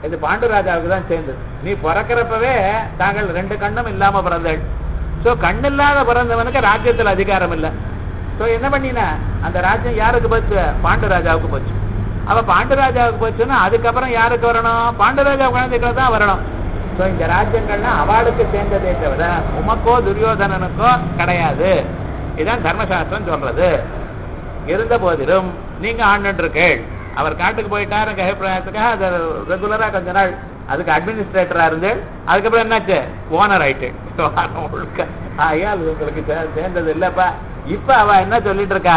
இது பாண்டுராஜாவுக்கு தான் சேர்ந்தது நீ பிறக்கிறப்பவே தாங்கள் ரெண்டு கண்ணும் இல்லாம பிறந்தள் சோ கண்ணு இல்லாத பிறந்தவனுக்கு ராஜ்யத்துல அதிகாரம் இல்ல சோ என்ன பண்ணின அந்த ராஜ்யம் யாருக்கு போச்சு பாண்டுராஜாவுக்கு போச்சு அப்ப பாண்டுராஜாவுக்கு போச்சுன்னா அதுக்கப்புறம் யாருக்கு வரணும் பாண்டுராஜா குழந்தைகள் தான் வரணும் சோ இந்த ராஜ்யங்கள்லாம் அவளுக்கு சேர்ந்ததே தவிர உமக்கோ துரியோதனனுக்கோ கிடையாது இதான் தர்மசாஸ்திரம் சொல்றது இருந்த போதிலும் நீங்க ஆண்டுட்டு இருக்கேள் அவர் காட்டுக்கு போயிட்டாரு அபிப்பிராயத்துக்காக அது ரெகுலரா கொஞ்ச நாள் அதுக்கு அட்மினிஸ்ட்ரேட்டரா இருந்து அதுக்கப்புறம் என்னாச்சு ஓனர் ஆயிட்டு முழுக்க ஆயால் உங்களுக்கு சே- சேர்ந்தது இல்லப்பா இப்ப அவ என்ன சொல்லிட்டு இருக்கா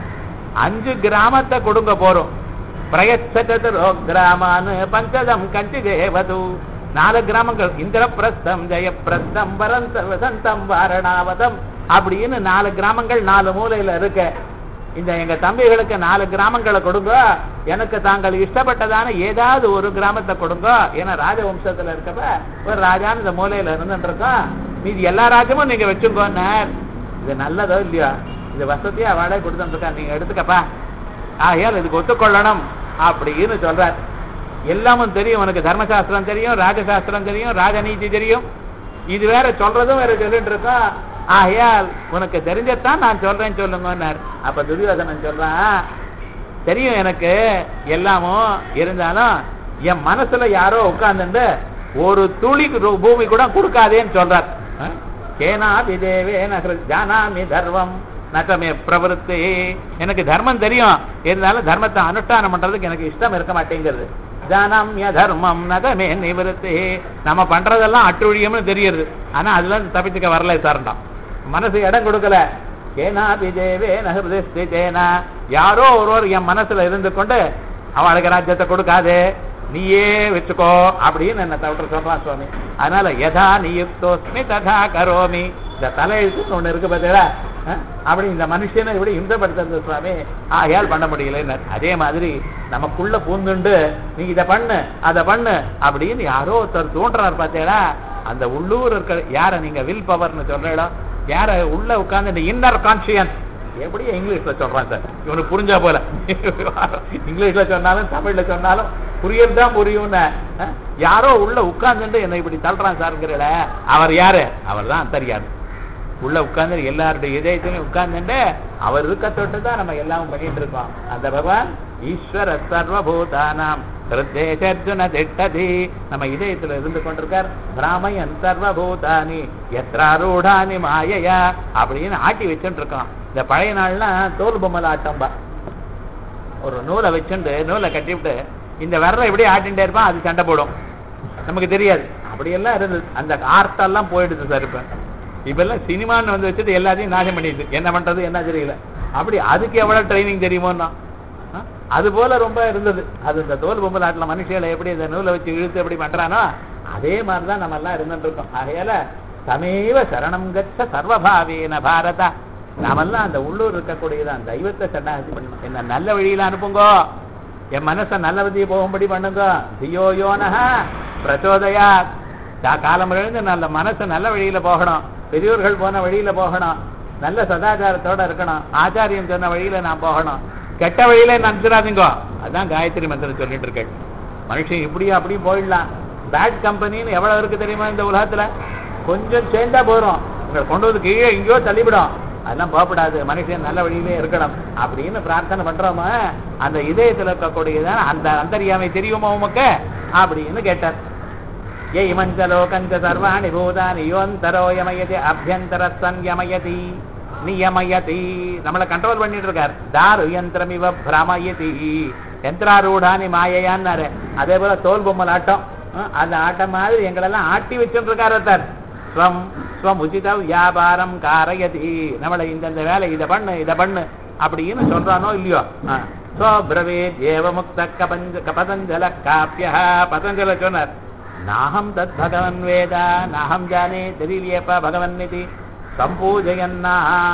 அஞ்சு கிராமத்தை கொடுங்க போறோம் பிரயச்சதரோ கிராமான்னு பஞ்சதம் கஞ்சி தேவது நாலு கிராமங்கள் இந்திரபிரஸ்தம் ஜெயப்பிரஸ்தம் வரந்த வசந்தம் வாரணாவதம் அப்படின்னு நாலு கிராமங்கள் நாலு மூலையில இருக்கு இந்த எங்க தம்பிகளுக்கு நாலு கிராமங்களை கொடுங்க எனக்கு தாங்கள் இஷ்டப்பட்டதான ஏதாவது ஒரு கிராமத்தை கொடுங்க ஏன்னா ராஜவம்சத்துல இருக்கப்ப ஒரு ராஜான்னு இந்த மூலையில இருந்துட்டு இருக்கோம் மீதி எல்லா ராஜ்யமும் நீங்க வச்சுக்கோன்னார் இது நல்லதோ இல்லையா இது வசதியா அவளே கொடுத்துட்டு இருக்கா நீங்க எடுத்துக்கப்பா ஆகையால் இதுக்கு ஒத்துக்கொள்ளணும் அப்படின்னு சொல்றார் எல்லாமும் தெரியும் உனக்கு தர்மசாஸ்திரம் தெரியும் ராஜசாஸ்திரம் தெரியும் ராஜநீதி தெரியும் இது வேற சொல்றதும் வேற சொல்லிட்டு இருக்கோம் ஆகையால் உனக்கு தெரிஞ்சத்தான் நான் சொல்றேன் சொல்லுங்கன்னார் அப்ப துரியோதனன் சொல்றான் தெரியும் எனக்கு எல்லாமும் இருந்தாலும் என் மனசுல யாரோ உட்கார்ந்துட்டு ஒரு துளி ரு- பூமி கூட கொடுக்காதேன்னு சொல்றார் அஹ்? கேனாபி தேவேன ஹிருத் ஜானாமி தர்மம் நட்டமே பிரவருத்தி எனக்கு தர்மம் தெரியும் இருந்தாலும் தர்மத்தை அனுஷ்டானம் பண்றதுக்கு எனக்கு இஷ்டம் இருக்க மாட்டேங்கிறது ஜானாமிய தர்மம் நதமே நிவருத்தி நம்ம பண்றதெல்லாம் அட்டுழியம்னு தெரியுது ஆனா அதுல இருந்து தப்பிச்சுக்க வரல சார்ண்டான் மனசு இடம் கொடுக்கல கேனாபி தேவே நகர்தேனா யாரோ ஒருவர் என் மனசுல இருந்து கொண்டு அவளுக்கு ராஜ்யத்தை கொடுக்காதே நீயே வச்சுக்கோ அப்படின்னு என்ன தவிர சொல்றான் சுவாமி அதனால யதா நியுக்தோஸ்மி ததா கரோமி இந்த தலையெழுத்துன்னு ஒண்ணு இருக்கு பார்த்தீங்களா அஹ்? அப்படி இந்த மனுஷனை இப்படி இம்சப்படுத்துறது சுவாமி ஆகையால் பண்ண முடியல அதே மாதிரி நமக்குள்ள பூந்துண்டு நீ இதை பண்ணு அதை பண்ணு அப்படின்னு யாரோ ஒருத்தர் தோன்றார் பார்த்தீங்களா அந்த உள்ளூர் இருக்க யார நீங்க வில் பவர்னு சொல்றீங்களோ யார உள்ள உட்கார்ந்து இந்த இன்னர் கான்சியன்ஸ் எப்படி இங்கிலீஷ்ல சொல்றான் சார் இவனுக்கு புரிஞ்சா போல இங்கிலீஷ்ல சொன்னாலும் தமிழ்ல சொன்னாலும் புரியறதுதான் புரியும்னு அஹ், யாரோ உள்ள உட்கார்ந்துட்டு என்ன இப்படி தள்ளுறான் சார்ங்கிறல அவர் யாரு அவர் தான் தெரியாது உள்ள உட்கார்ந்து எல்லாருடைய இதயத்திலையும் உட்கார்ந்துட்டு அவர் இருக்க தொட்டு தான் நம்ம எல்லாம் பண்ணிட்டு இருக்கோம் அந்த பகவான் ஈஸ்வர சர்வபூதானாம் ஹிருத்தேஷர்ஜுன திட்டதி நம்ம இதயத்துல இருந்து கொண்டிருக்கார் பிராமயன் சர்வபூதானி எத்ராரூடானி மாயையா அப்படின்னு ஆட்டி வச்சுட்டு இருக்கோம் இந்த பழைய நாள்லாம் தோல் பொம்மல் ஆட்டம்பா ஒரு நூலை வச்சுட்டு நூலை கட்டிவிட்டு இந்த விரலை இப்படி ஆட்டிகிட்டே இருப்பான் அது சண்டை போடும் நமக்கு தெரியாது அப்படியெல்லாம் இருந்தது அந்த ஆர்ட்டெல்லாம் போயிடுது சார் இப்ப இப்பெல்லாம் சினிமான்னு வந்து வச்சுட்டு எல்லாத்தையும் நாசம் பண்ணிடுது என்ன பண்றது என்ன தெரியல அப்படி அதுக்கு எவ்வளவு ட்ரைனிங் தெரியுமோன்னா ஆ? அது போல ரொம்ப இருந்தது அது இந்த தோல் பொம்பல் ஆட்டில் மனுஷங்களை எப்படி இந்த நூலை வச்சு இழுத்து எப்படி பண்றானோ அதே மாதிரி தான் நம்ம எல்லாம் இருந்துட்டு இருக்கோம் ஆகையால சமேவ சரணம் கச்ச சர்வபாவேன பாரத நாமெல்லாம் அந்த உள்ளூர் இருக்கக்கூடியதான் தெய்வத்தை சரணாகதி பண்ணணும் என்ன நல்ல வழியில அனுப்புங்கோ என் மனசை நல்ல வழியை போகும்படி பண்ணுங்க தியோ யோனஹ பிரச்சோதயா கா- காலம் எழுந்து நல்ல மனசு நல்ல வழியில போகணும் பெரியோர்கள் போன வழியில போகணும் நல்ல சதாச்சாரத்தோட இருக்கணும் ஆச்சாரியம் சொன்ன வழியில நான் போகணும் கெட்ட வழியில நினைச்சிடாதீங்கோ அதான் காயத்ரி மந்திரம் சொல்லிட்டு இருக்கேன் மனுஷன் இப்படியும் அப்படியும் போயிடலாம் பேட் கம்பெனின்னு எவ்வளவு இருக்கு தெரியுமா இந்த உலகத்துல கொஞ்சம் சேர்ந்தா போறோம் உங்களை கொண்டு வந்து கீழே எங்கேயோ தள்ளிவிடும் அதெல்லாம் போகப்படாது மனுஷன் நல்ல வழியிலே இருக்கணும் அப்படின்னு பிரார்த்தனை பண்றோமா அந்த இதயத்துல இருக்கக்கூடியதான அந்த அந்தரியாமை தெரியுமா உமக்கு அப்படின்னு கேட்டார் ஏ இமஞ்ச லோகஞ்ச சர்வாணி பூதானி யோந்தரோ யமயதி அபியந்தர சன்யமயதி நியமயதி நம்மளை கண்ட்ரோல் பண்ணிட்டு இருக்கார் தாரு யந்திரமிவ பிரமயதி யந்திராரூடானி மாயையான்னாரு அதே போல தோல் பொம்மல் ஆட்டம் அஹ், அந்த ஆட்டம் மாதிரி எங்களெல்லாம் ஆட்டி வச்சுட்டு இருக்காரு ஒருத்தர் ஸ்வம் ஸ்வம் உச்சித வியாபாரம் காரயதி நம்மளை இந்தந்த வேலை இதை பண்ணு இதை பண்ணு அப்படின்னு சொல்றானோ இல்லையோ சோ பிரவேத் ஏவ முக்த கபஞ்ச கபதஞ்சல காப்பிய பதஞ்சல சொன்னார் நாகம் தத் பகவன் வேத நாகம் ஜானே தெரியலையப்பா பகவன் இது சம்பூஜயன்னா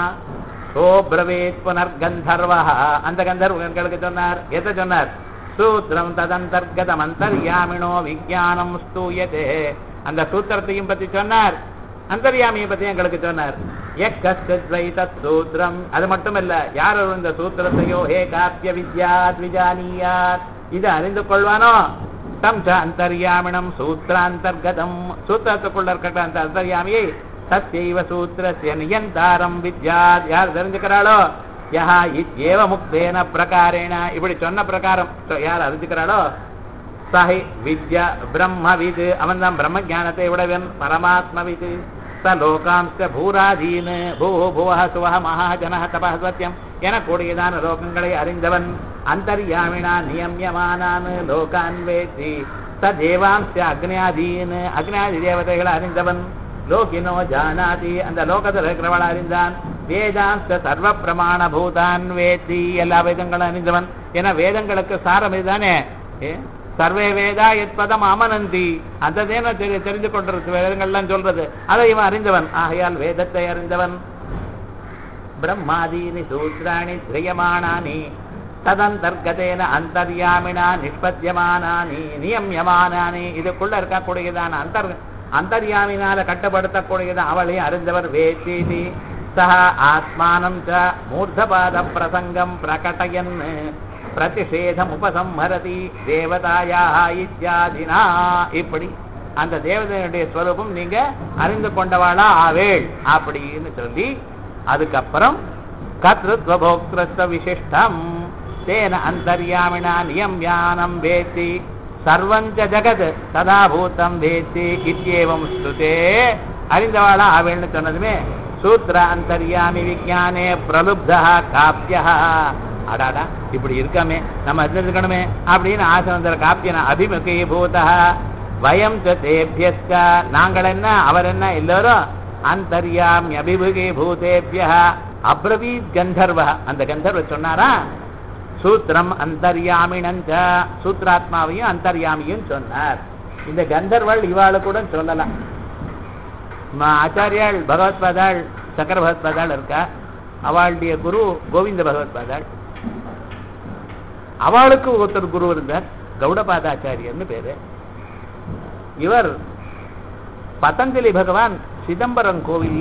சோ பிரவேத் புனர்கந்தர்வா அந்த கந்தர்வங்களுக்கு சொன்னார் எதை சொன்னார் சூத்திரம் ததந்தர்கதம் அந்தர்யாமினோ விஜயானம் ஸ்தூயதே அந்த சூத்திரத்தையும் பத்தி சொன்னார் அந்தர்யாமியை பத்தி எங்களுக்கு சொன்னார் எக்கஸ்வை தத் சூத்திரம் அது மட்டும் இல்ல யார் ஒரு இந்த சூத்திரத்தையோ ஹே காப்பிய வித்யா விஜானியார் இது அறிந்து கொள்வானோ தம் ச அந்தர்யாமினம் சூத்திராந்தர்கதம் சூத்திரத்துக்குள்ள இருக்கிற அந்த அந்தர்யாமியை சத்யைவ சூத்திரஸ்ய நியந்தாரம் வித்யாத் யார் தெரிஞ்சுக்கிறாளோ யஹா இத்யேவ முக்தேன பிரகாரேண இப்படி சொன்ன பிரகாரம் சொ- யார் அறிஞ்சுக்கிறாளோ சஹி வித்யா பிரம்மவித் அவன் தான் பிரம்ம ஞானத்தை உடையவன் பரமாத்மவித் ச லோகாம்ச பூராதீன் பூ புவஹ சுவஹ மகா ஜனஹ தபஹ சத்தியம் என கூடியதான லோகங்களை அறிந்தவன் அந்தர்யாமினா நியமியமானான் லோகான் வேத்தி ச தேவாம்ச அக்னியாதீன் அக்னியாதி தேவதைகளை அறிந்தவன் லோகினோ ஜானாதி அந்த லோகத்தில் இருக்கிறவள் அறிந்தான் வேதாந்த சர்வ பிரமாண பூதான் வேத்தி எல்லா வேதங்களும் அறிந்தவன் என வேதங்களுக்கு சாரம் இதுதானே ஏ? சர்வே வேதா எத்பதம் அமனந்தி அந்த தேன தெரி- தெரிந்து கொண்டிருக்கு வேதங்கள்லாம் சொல்றது அதை இவன் அறிந்தவன் ஆகையால் வேதத்தை அறிந்தவன் பிரம்மாதீனி சூத்ராணி திரியமானானி ததந்தர்கதேன அந்தர்யாமினா நிஷ்பத்தியமானானி நியமியமானானி இதுக்குள்ள இருக்கக்கூடியதான அந்தர் அந்தர்யாமினால கட்டுப்படுத்தக்கூடியது அவளையும் அறிந்தவர் வேத்தீதி சஹ ஆத்மானம் ச மூர்த்தபாத பிரசங்கம் பிரகட்டயன் பிரதிஷேதம் உபசம்ஹரதி தேவதாயா இத்தியாதினா இப்படி அந்த தேவதையுடைய ஸ்வரூபம் நீங்க அறிந்து கொண்டவாளா ஆவேள் அப்படின்னு சொல்லி அதுக்கப்புறம் கர்த்தத்வ போக்திருத்வ விசிஷ்டம் தேன அந்தர்யாமினா நியம்யானம் வேத்தி சர்வஞ்ச ஜகத் சதா பூதம் வேத்தி இத்தியேவம் ஸ்ருதே அறிந்தவாளா ஆவேள்னு சொன்னதுமே சூத்ர அந்தர்யாமி விஜானே பிரலுப்தா காப்பியா அடாடா இப்படி இருக்காமே நம்ம அறிஞ்சிருக்கணுமே அப்படின்னு ஆசை வந்த காப்பியன அபிமுகி பூதா வயம் ச தேபியஸ்க நாங்கள் என்ன அவர் என்ன எல்லாரும் அந்தர்யாமி அபிமுகி பூதேபிய அப்ரவீத் கந்தர்வ அந்த கந்தர்வ சொன்னாரா சூத்திரம் அந்தர்யாமினஞ்ச சூத்ராத்மாவையும் அந்தர்யாமியும் சொன்னார் இந்த கந்தர்வள் இவாளு கூட சொல்லலாம் ம- ஆச்சாரியாள் பகவத்பாதாள் சக்கர பகவத்பாதாள் இருக்கா அவளுடைய குரு கோவிந்த பகவத்பாதாள் அவளுக்கு ஒருத்தர் குரு இருந்தார் கௌடபாதாச்சாரியர்னு பேரு இவர் பதஞ்சலி பகவான் சிதம்பரம் கோவில்ல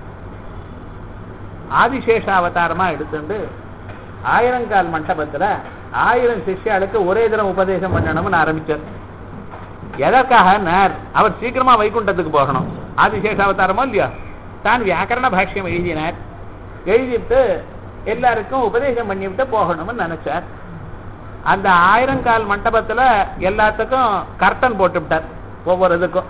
ஆதிசேஷ அவதாரமா எடுத்துட்டு ஆயிரங்கால் மண்டபத்துல ஆயிரம் சிஷ்யாளுக்கு ஒரே தரம் உபதேசம் பண்ணணும்னு ஆரம்பிச்சார் எதற்காக நேர் அவர் சீக்கிரமா வைகுண்டத்துக்கு போகணும் ஆதிசேஷ அவதாரமோ இல்லையா தான் வியாக்கரண பாஷ்யம் எழுதினார் எழுதிட்டு எல்லாருக்கும் உபதேசம் பண்ணிவிட்டு போகணும்னு நினைச்சார் அந்த ஆயிரங்கால் மண்டபத்துல எல்லாத்துக்கும் கர்டன் போட்டு விட்டார் ஒவ்வொரு இதுக்கும்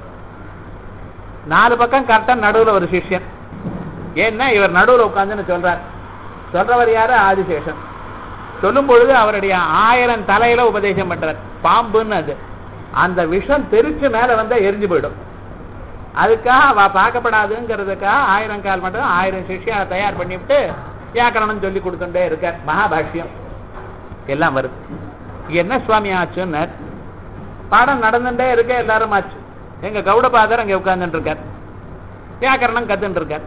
நாலு பக்கம் கர்டன் நடுவுல ஒரு சிஷ்யன் ஏன்னா இவர் நடுவுல உட்கார்ந்துன்னு சொல்றார் சொல்றவர் யாரு ஆதிசேஷன் சொல்லும் பொழுது அவருடைய ஆயிரம் தலையில உபதேசம் பண்றார் பாம்புன்னு அது அந்த விஷம் தெரிச்சு மேல வந்தா எரிஞ்சு போயிடும் அதுக்காக அவ பார்க்கப்படாதுங்கிறதுக்காக ஆயிரம் கால் மட்டும் ஆயிரம் சிஷ்யா தயார் பண்ணிவிட்டு வியாக்கரணம் சொல்லி கொடுத்துட்டே இருக்கார் மகாபாஷ்யம் எல்லாம் வருது இங்க என்ன சுவாமி ஆச்சுன்னார் பாடம் நடந்துட்டே இருக்க எல்லாரும் ஆச்சு எங்க கௌடபாதர் அங்க உட்கார்ந்துட்டு இருக்கார் வியாக்கரணம் கத்துட்டு இருக்கார்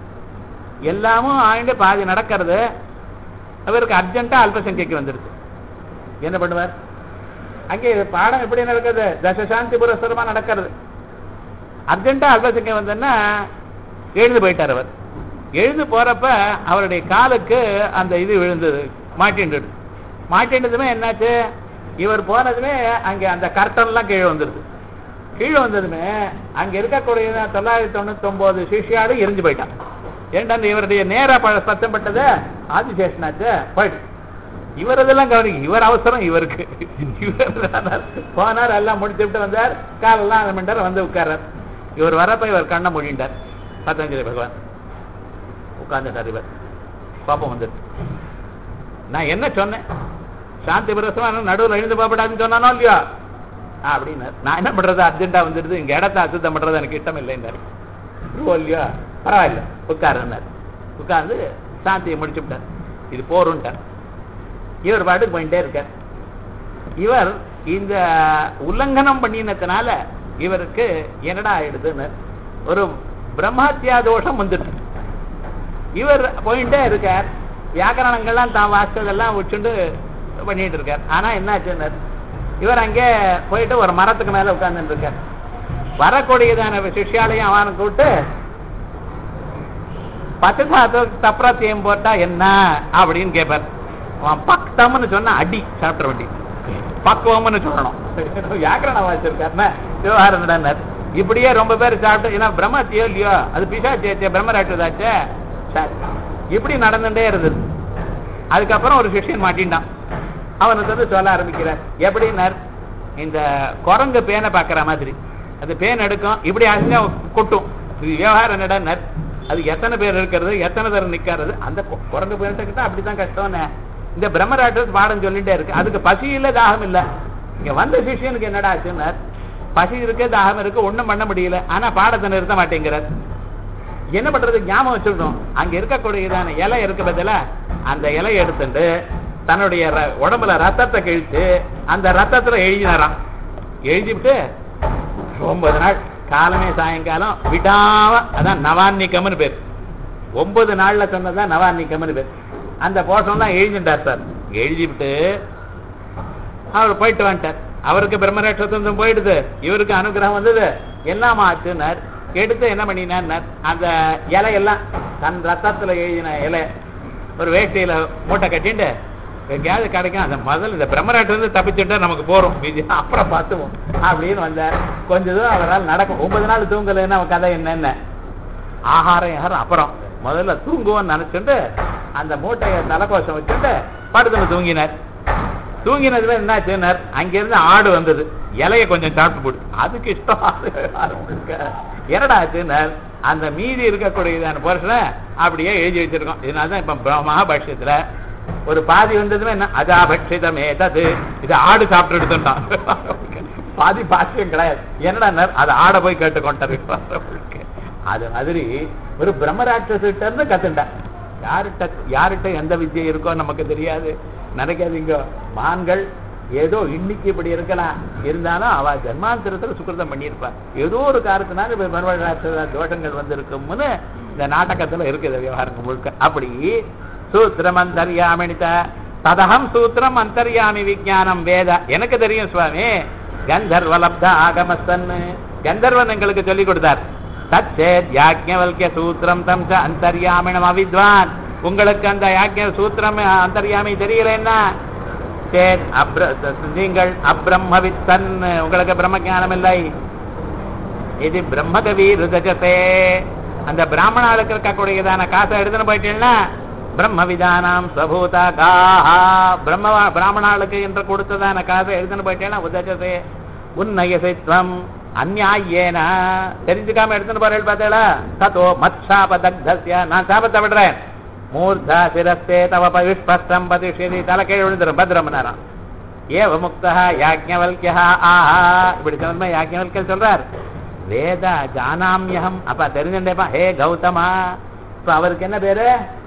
எல்லாமும் ஆயிண்டு பாதி நடக்கிறது அவருக்கு அர்ஜென்ட்டா அல்பசங்கிக்கு வந்துருது என்ன பண்ணுவார் அங்கே பாடம் எப்படி நடக்குது தசசாந்தி புரஸ்தரமா நடக்கிறது அர்ஜென்ட்டா அல்பசங்கை வந்தோன்னா எழுந்து போயிட்டார் அவர் எழுந்து போறப்ப அவருடைய காலுக்கு அந்த இது விழுந்தது மாட்டின்றது மாட்டின்றதுமே என்னாச்சு இவர் போனதுமே அங்க அந்த கர்ட்டன்லாம் கீழே வந்துருது கீழே வந்ததுமே அங்க இருக்கக்கூடிய தொள்ளாயிரத்தி தொண்ணூத்தி ஒன்பது சிஷியாடு எரிஞ்சு போயிட்டான் ஏன்டா அந்த இவருடைய நேரா ப- சத்தம் பட்டது ஆதிசேஷனாச்சு போயிட்டு இவர் இதெல்லாம் கவனிக்க இவர் அவசரம் இவருக்கு இவர் ஆனார், போனார் எல்லாம் முடிச்சு விட்டு வந்தார் காலெல்லாம் அரை மணி நேரம் வந்து உட்கார்றார் இவர் வரப்ப இவர் கண்ணை மொழிண்டார் பத்தஞ்சலி பகவான் உட்கார்ந்துட்டார் இவர் பாப்பம் வந்துட்டு நான் என்ன சொன்னேன் சாந்தி பிரசவம் நடுவில் எழுந்து போகப்படாதுன்னு சொன்னானோ இல்லையா அப்படின்னார் நான் என்ன பண்றது அர்ஜென்ட்டா வந்துடுது இங்க இடத்த அசுத்தம் பண்றது எனக்கு இஷ்டம் இல்லைன்னாரு ஓ இல்லையா பரவாயில்ல உட்காருன்னார் உட்கார்ந்து சாந்தியை முடிச்சு விட்டார் இது போருன்ட்டார் இவர் பாட்டுக்கு போயிட்டே இருக்கார் இவர் இந்த உல்லங்கனம் பண்ணினதுனால இவருக்கு என்னடா ஆயிடுதுன்னு ஒரு பிரம்மஹத்யா தோஷம் வந்துட்டு இவர் போயிட்டே இருக்கார் வியாக்கரணங்கள்லாம் தான் வாசிச்சதெல்லாம் வச்சுட்டு பண்ணிட்டு இருக்கார் ஆனா என்னாச்சுன்னார் இவர் அங்கே போயிட்டு ஒரு மரத்துக்கு மேல உட்கார்ந்துட்டு இருக்கார் வரக்கூடியதான சிஷ்யாலையும் அவனை கூப்பிட்டு பத்து சாதத்துக்கு தப்ராத்தியம் போட்டா என்ன அப்படின்னு கேட்பார் அவன் பக்தம்னு சொன்னா அடி சாப்பிட்ற வண்டி பக்குவம்னு சொல்லணும் வியாக்கரணம் வச்சிருக்காருன்னா விவகாரம் நடந்தார் இப்படியே ரொம்ப பேர் சாப்பிட்டு ஏன்னா பிரம்மத்தியோ இல்லையோ அது பிசாச்சே பிரம்மராட்சதாச்சே சரி இப்படி நடந்துட்டே இருந்தது அதுக்கப்புறம் ஒரு சிஷ்யன் மாட்டின்டான் அவனுக்கு வந்து சொல்ல ஆரம்பிக்கிறார் எப்படின்னார் இந்த குரங்கு பேனை பார்க்குற மாதிரி அது பேன் எடுக்கும் இப்படி அசிங்க கொட்டும் இது விவகாரம் நடனர் அது எத்தனை பேர் இருக்கிறது எத்தனை பேர் நிக்கிறது அந்த கு- குரங்கு பேன்ட்டுக்கிட்ட அப்படிதான் கஷ்டம்னு இந்த பிரம்மராட்சஸ் பாடம் சொல்லிட்டே இருக்கு அதுக்கு பசி இல்ல தாகம் இல்ல இங்க வந்த சிஷியனுக்கு என்னடா ஆச்சுன்னார் பசி இருக்கு தாகம் இருக்கு ஒண்ணும் பண்ண முடியல ஆனா பாடத்தை நிறுத்த மாட்டேங்கிறார் என்ன பண்றது ஞாபகம் வச்சுக்கணும் அங்க இருக்கக்கூடியதான இலை இருக்க பதிலா அந்த இலையை எடுத்துட்டு தன்னுடைய ர- உடம்புல ரத்தத்தை கிழிச்சு அந்த ரத்தத்துல எழுதினாராம் எழுதிவிட்டு ஒன்பது நாள் காலமே சாயங்காலம் விடாம அதான் நவான்னிக்கம்னு பேர் ஒன்பது நாள்ல சொன்னதான் நவான்னிக்கம்னு பேர் அந்த போஷன்லாம் எழுதிட்டார் சார் எழுதிவிட்டு அவர் போயிட்டு வந்துட்டார் அவருக்கு பிரம்மரட்சத்தம் போயிடுது இவருக்கு அனுகிரகம் வந்தது எல்லாம் ஆச்சுன்னார் எடுத்து என்ன பண்ணினார் அந்த இலையெல்லாம் தன் ரத்தத்துல எழுதின இலை ஒரு வேஷ்டியில மூட்டை கட்டிட்டு எங்கேயாவது கிடைக்கும் அந்த முதல்ல இந்த பிரம்மராட்டிலிருந்து தப்பிச்சுட்டா நமக்கு போறோம் மீதி அப்புறம் பார்த்துவோம் அப்படின்னு வந்தார் கொஞ்ச தூரம் அவரால் நடக்கும் ஒன்பது நாள் தூங்கலைன்னா அவன் கதை என்னென்ன ஆகாரம் யாரும் அப்புறம் முதல்ல தூங்குவோம்னு நினைச்சுட்டு அந்த மூட்டையை தலைக்கோஷம் வச்சுட்டு படுத்துல தூங்கினார் தூங்கினதுல என்னாச்சுன்னார் அங்கிருந்து ஆடு வந்தது இலைய கொஞ்சம் சாப்பிட்டு போடு அதுக்கு இஷ்டம் அது ஆரம்பிக்க. என்னடா ஆச்சுன்னார் அந்த மீதி இருக்கக்கூடியதான போர்ஷனை அப்படியே எழுதி வச்சிருக்கோம் இதனாலதான் இப்ப பிர- மகாபாஷ்யத்துல ஒரு பாதி வந்ததுமே என்ன அஜாபட்சிதமே தது இது ஆடு சாப்பிட்டு எடுத்துட்டான் பாதி பாஷ்யம் கிடையாது என்னடா அது ஆடை போய் கேட்டு கொண்டாரு அது மாதிரி ஒரு பிரம்மராட்சசிட்ட இருந்து கத்துட்டான் யார்கிட்ட யார்கிட்ட எந்த வித்தியை இருக்கோ நமக்கு தெரியாது நினைக்காதீங்க மான்கள் ஏதோ இன்னைக்கு இப்படி இருக்கலாம் இருந்தாலும் அவ ஜன்மாந்திரத்துல சுக்கிரதம் பண்ணியிருப்பா ஏதோ ஒரு காரணத்தினால இப்ப பிரம்மராட்சச தோஷங்கள் வந்திருக்கும்னு இந்த நாடகத்துல இருக்குது விவகாரங்கள் முழுக்க அப்படி சூத்திரம் அந்தர்யாமினித ததகம் சூத்திரம் அந்தர்யாமி விஜானம் வேத எனக்கு தெரியும் சுவாமி கந்தர்வலப்த ஆகமஸ்தன் கந்தர்வன் எங்களுக்கு சொல்லிக் கொடுத்தார் தச்சேத் யாக்ஞவல்கிய சூத்திரம் தம் ச அந்தர்யாமினம் அவித்வான் உங்களுக்கு அந்த யாக்ஞ சூத்திரம் அந்தர்யாமி தெரியலன்னா சேத் அப்ர நீங்கள் அப்ரம்மவித்தன் உங்களுக்கு பிரம்ம ஞானம் இல்லை இது பிரம்மகவி ருதஜசே அந்த பிராமணாளுக்கு இருக்கக்கூடியதான காசை எடுத்துன்னு போயிட்டீங்கன்னா பிரம்ம விதானம் சபூதா காஹா பிரம்ம பிராமணாளுக்கு என்று கொடுத்ததான காசை எடுத்துன்னு போயிட்டேன்னா உதஜசே உன்னயசித்வம் அந்நியாயேன தெரிஞ்சுக்காம எடுத்துன்னு போறேன் பார்த்தேளா தத்தோ மத்ஷாபதக்தஸ்ய நான் சாபத்தை விடுறேன் மூர்தா சிரஸ்தே தவ பவிஷ்பஸ்தம் பதிஷதி தலை கீழ் விழுந்துரும் பத்ரமனாராம் ஏவ முக்தா யாஜ்ஞவல்யா ஆஹா இப்படி சொன்ன யாஜ்ஞவல்யர் சொல்றார் வேத ஜானாமியகம் அப்ப தெரிஞ்சுட்டேப்பா ஹே கௌதமா இப்ப அவருக்கு என்ன பேரு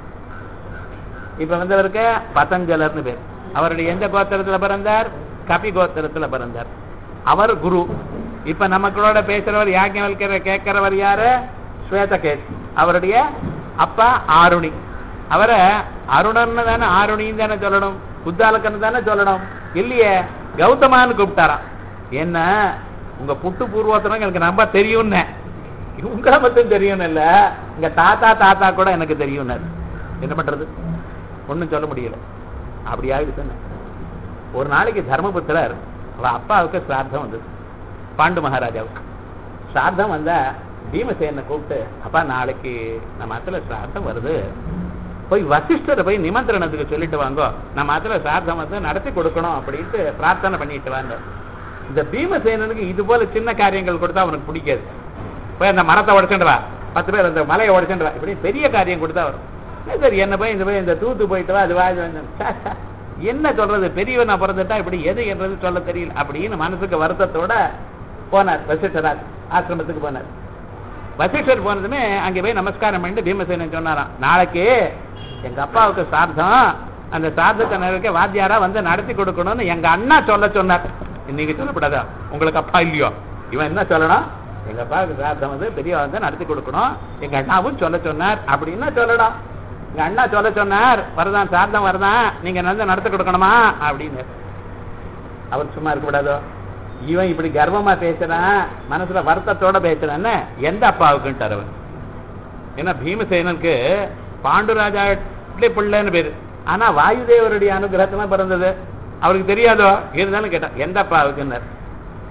இப்ப வந்தவருக்கு பதஞ்சலர்னு பேர் அவருடைய எந்த கோத்திரத்துல பிறந்தார் கபி கோத்திரத்துல பிறந்தார் அவர் குரு இப்ப நமக்களோட பேசுறவர் யாஜ்ஞவல்கர கேட்கிறவர் யாரு ஸ்வேதகேஸ் அவருடைய அப்பா ஆருணி அவரை அருணன்னு தானே ஆருணின்னு தானே சொல்லணும் புத்தாலக்கன்னு தானே சொல்லணும் இல்லையே கௌதமான்னு கூப்பிட்டாராம் என்ன உங்க புட்டு பூர்வோத்தரம் எனக்கு நம்ப தெரியும்னு உங்களை மட்டும் தெரியும் இல்ல உங்க தாத்தா தாத்தா கூட எனக்கு தெரியும் என்ன பண்றது ஒண்ணும் சொல்ல முடியல அப்படி ஆயிடுச்சுன்னு ஒரு நாளைக்கு தர்மபுத்திரர் அவ அப்பாவுக்கு சிரார்த்தம் வந்தது பாண்டு மகாராஜாவுக்கு சிரார்த்தம் வந்தா பீமசேனை கூப்பிட்டு அப்பா நாளைக்கு நம்ம அத்துல சிரார்த்தம் வருது போய் வசிஷ்டரை போய் நிமந்திரணத்துக்கு சொல்லிட்டு வாங்கோ நம்ம அதுல சிரார்த்தம் வந்து நடத்தி கொடுக்கணும் அப்படின்ட்டு பிரார்த்தனை பண்ணிட்டு வாங்க இந்த பீமசேனனுக்கு இது போல சின்ன காரியங்கள் கொடுத்தா அவனுக்கு பிடிக்காது போய் அந்த மரத்தை உடைச்சுட்டு வா பத்து பேர் அந்த மலையை உடைச்சுட்டு வா இப்படி பெரிய காரியம் கொடுத்தா வரும் என்ன சரி என்ன போய் இந்த போய் இந்த தூத்து போயிட்டு வா அது வா இது வா, இது வா. சே, சே. என்ன சொல்றது பெரியவனா பிறந்துட்டா இப்படி எது என்றது சொல்ல தெரியல அப்படின்னு மனசுக்கு வருத்தத்தோட போனார் வசிஷ்டராஜ் ஆசிரமத்துக்கு போனார் வசிஷ்டர் போனதுமே அங்கே போய் நமஸ்காரம் பண்ணிட்டு பீமசேனன் சொன்னாராம் நாளைக்கு எங்க அப்பாவுக்கு சார்த்தம் அந்த சார்த்தத்தை நிறைவேற்ற வாத்தியாரா வந்து நடத்தி கொடுக்கணும்னு எங்க அண்ணா சொல்ல சொன்னார் இன்னைக்கு சொல்லப்படாதா உங்களுக்கு அப்பா இல்லையோ இவன் என்ன சொல்லணும் எங்க அப்பாவுக்கு சார்த்தம் வந்து பெரிய வந்து நடத்தி கொடுக்கணும் எங்க அண்ணாவும் சொல்ல சொன்னார் அப்படின்னு சொல்லணும் எங்க அண்ணா சொல்ல சொன்னார் வரதான் சார்த்தம் வரதான் நீங்க வந்து நடத்தி கொடுக்கணுமா அப்படின்னு அவர் சும்மா இருக்க கூடாதோ இவன் இப்படி கர்வமா பேசுறான் மனசுல வருத்தத்தோட பேசுறான்னு எந்த அப்பாவுக்குன்ட்டார் அவன் ஏன்னா பீமசேனனுக்கு பாண்டுராஜா பிள்ளைன்னு பேரு ஆனா வாயுதேவருடைய அனுகிரகத்துல பிறந்தது அவருக்கு தெரியாதோ இருந்தாலும் கேட்டான் எந்த அப்பாவுக்குன்னார்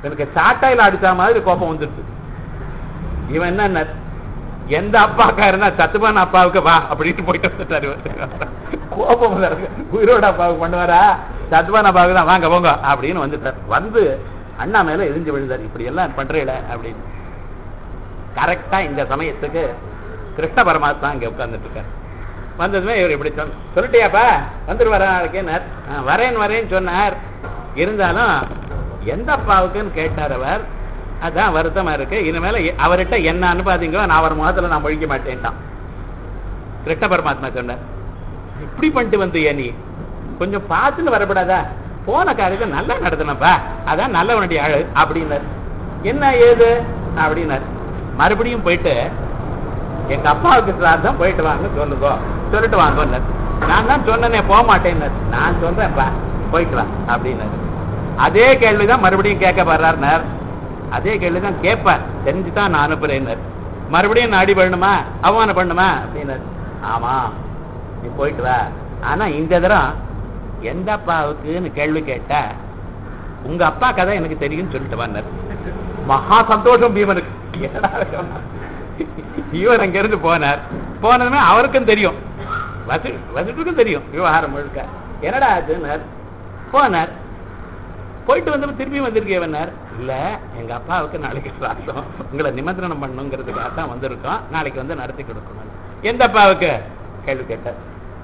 எனக்கு சாட்டையில அடிச்ச மாதிரி கோபம் வந்துருச்சு இவன் என்ன எந்த அப்பாக்கா இருந்தா சத்துமான அப்பாவுக்கு வா அப்படின்னு போயிட்டு வந்துட்டாரு இவரு. கோபம் வருது. உயிரோட அப்பாவுக்கு பண்ணுவாரா சத்துமான அப்பாவுக்கு தான் வாங்க போங்க அப்படின்னு வந்துட்டார் வந்து அண்ணா மேல எரிஞ்சு விழுந்தார் இப்படி எல்லாம் பண்றீல அப்படின்னு கரெக்டா இந்த சமயத்துக்கு கிருஷ்ண பரமாத்மா இங்க உட்கார்ந்துட்டு இருக்கார் வந்ததுமே இவர் இப்படி சொன்ன சொல்லிட்டியாப்பா வந்துட்டு வர நாளைக்குன்னார் "ஆ, வரேன் வரேன்னு சொன்னார் இருந்தாலும் எந்த அப்பாவுக்குன்னு கேட்டார் அவர் அதான் வருத்தமா இருக்கு இனிமேல எ- அவர்கிட்ட என்ன அனுப்பாதீங்களோ நான் அவர் முகத்துல நான் முழிக்க மாட்டேன்ட்டான் கிருஷ்ண பரமாத்மா சொன்னார் இப்படி பண்ணிட்டு வந்து நீ கொஞ்சம் பார்த்துன்னு வரப்படாதா போன காரியத்தை நல்லா நடத்தணும்ப்பா அதான் நல்லவனுடைய அழகு அப்படின்னார் என்ன ஏது அப்படின்னார் மறுபடியும் போயிட்டு எங்க அப்பாவுக்கு சிரார்த்தம் போயிட்டு வாங்க சொல்லுங்க சொல்லிட்டு வாங்க நான் தான் சொன்னனே போக மாட்டேன்னாரு நான் சொல்றேன்ப்பா போயிட்டு வா அப்படின்னாரு அதே கேள்விதான் மறுபடியும் கேட்க வர்றாருனார் அதே கேள்விதான் கேட்பேன் தெரிஞ்சுதான் நான் அனுப்புறேன்னாரு மறுபடியும் நான் அடி பண்ணணுமா அவமானம் பண்ணுமா அப்படின்னாரு ஆமா நீ போயிட்டு வா ஆனா இந்த தரம் எந்த அப்பாவுக்குன்னு கேள்வி கேட்டா உங்க அப்பா கதை எனக்கு தெரியும்னு சொல்லிட்டு வந்தார் மகா சந்தோஷம் பீமனுக்கு என்னடா சொன்னான்? இவர் அங்க இருந்து போனார் போனதுமே அவருக்கும் தெரியும் வசி வசிட்டுக்கும் தெரியும் விவகாரம் முழுக்க என்னடா ஆச்சுன்னார் போனார் போயிட்டு வந்து திரும்பி வந்திருக்கேவனார் இல்ல எங்க அப்பாவுக்கு நாளைக்கு சாத்தம் உங்களை நிமந்திரணம் பண்ணுங்கிறதுக்காக தான் வந்திருக்கோம் நாளைக்கு வந்து நடத்தி கொடுக்கணும் எந்த அப்பாவுக்கு கேள்வி கேட்டார்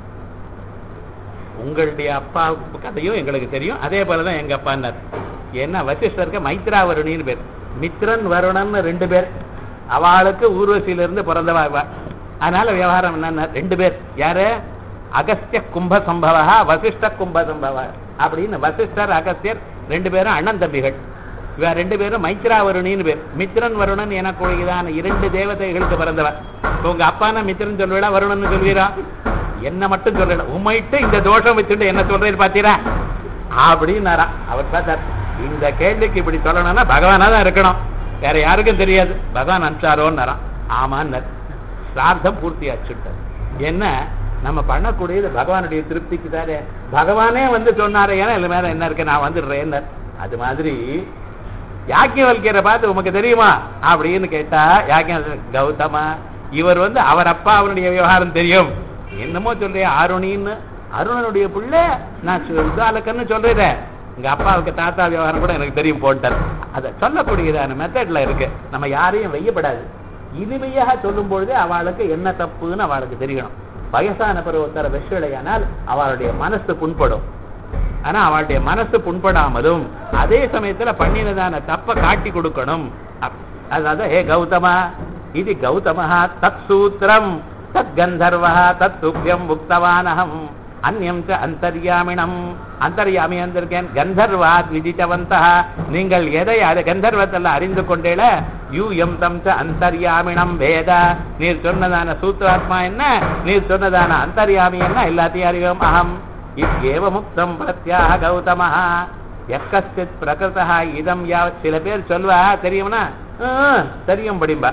உங்களுடைய அப்பா கதையும் எங்களுக்கு தெரியும் அதே போலதான் எங்க அப்பான்னார் ஏன்னா வசிஷ்டருக்கு மைத்ரா வருணின்னு பேர் மித்ரன் வருணன் ரெண்டு பேர் அவளுக்கு ஊர்வசியில இருந்து பிறந்தவா இவ. அதனால விவகாரம் என்னன்னா ரெண்டு பேர் யாரு அகஸ்திய கும்ப சம்பவா வசிஷ்ட கும்ப சம்பவா அப்படின்னு வசிஷ்டர் அகஸ்தியர் ரெண்டு பேரும் அண்ணன் தம்பிகள் இவ ரெண்டு பேரும் மைத்ரா வருணின்னு பேர் மித்ரன் வருணன் எனக்குரியதான இரண்டு தேவதைகளுக்கு பிறந்தவ இப்ப உங்க அப்பான மித்ரன் சொல்லுவீடா வருணன் சொல்வீரா என்ன மட்டும் சொல்லல உமைட்டு இந்த தோஷம் வச்சுட்டு என்ன சொல்றேன்னு பாத்தீரா அப்படின்னாரா அவர் பார்த்தார் இந்த கேள்விக்கு இப்படி சொல்லணும்னா பகவானா தான் இருக்கணும் வேற யாருக்கும் தெரியாது பகவான் அனுப்பிச்சாரோன்னாராம் ஆமான்னார் சிரார்த்தம் பூர்த்தி ஆச்சுட்டார் என்ன நம்ம பண்ணக்கூடியது பகவானுடைய திருப்திக்கு தானே பகவானே வந்து சொன்னாரே ஏன்னா இதுல மேல என்ன இருக்கு நான் வந்துடுறேன் அது மாதிரி யாக்கியவல்கியரை பார்த்து உமக்கு தெரியுமா அப்படின்னு கேட்டா யாக்கிய கௌதமா இவர் வந்து அவர் அப்பா அவருடைய விவகாரம் தெரியும் என்னமோ சொல்றேன் அருணின்னு அருணனுடைய பிள்ளை நான் சுதாலக்கன்னு சொல்றேன் எங்க அப்பாவுக்கு தாத்தா விவகாரம் கூட எனக்கு தெரியும் போட்டார் அதை சொல்லக்கூடியதான மெத்தட்ல இருக்கு நம்ம யாரையும் வெய்யப்படாது இனிமையாக சொல்லும் பொழுதே அவளுக்கு என்ன தப்புன்னு அவளுக்கு தெரியணும் வயசான பருவத்தர வெற்றிலையானால் அவளுடைய மனசு புண்படும் ஆனா அவளுடைய மனசு புண்படாமலும் அதே சமயத்துல பண்ணினதான தப்ப காட்டி கொடுக்கணும் அப்- அதாவது ஹே கௌதமா இது கௌதமஹா தத் சூத்திரம் தத் கந்தர்வா தத் துப்பியம் உக்தவானகம் அந்நியம் ச அந்தர்யாமினம் அந்தர்யாமி வந்திருக்கேன் கந்தர்வாத் விதித்தவந்தா நீங்கள் எதை அது கந்தர்வத்தில் அறிந்து கொண்டேல யூ எம் தம் ச அந்தர்யாமினம் வேத நீர் சொன்னதான சூத்ராத்மா என்ன நீர் சொன்னதான அந்தர்யாமி என்ன எல்லாத்தையும் அறிவோம் அகம் இவ்யேவ முக்தம் பிரத்யாக கௌதமஹ எக்கச்சித் பிரகிருதா இதம் யாவத் சில பேர் சொல்வா தெரியும்னா "ஆ, தெரியும் படிம்பா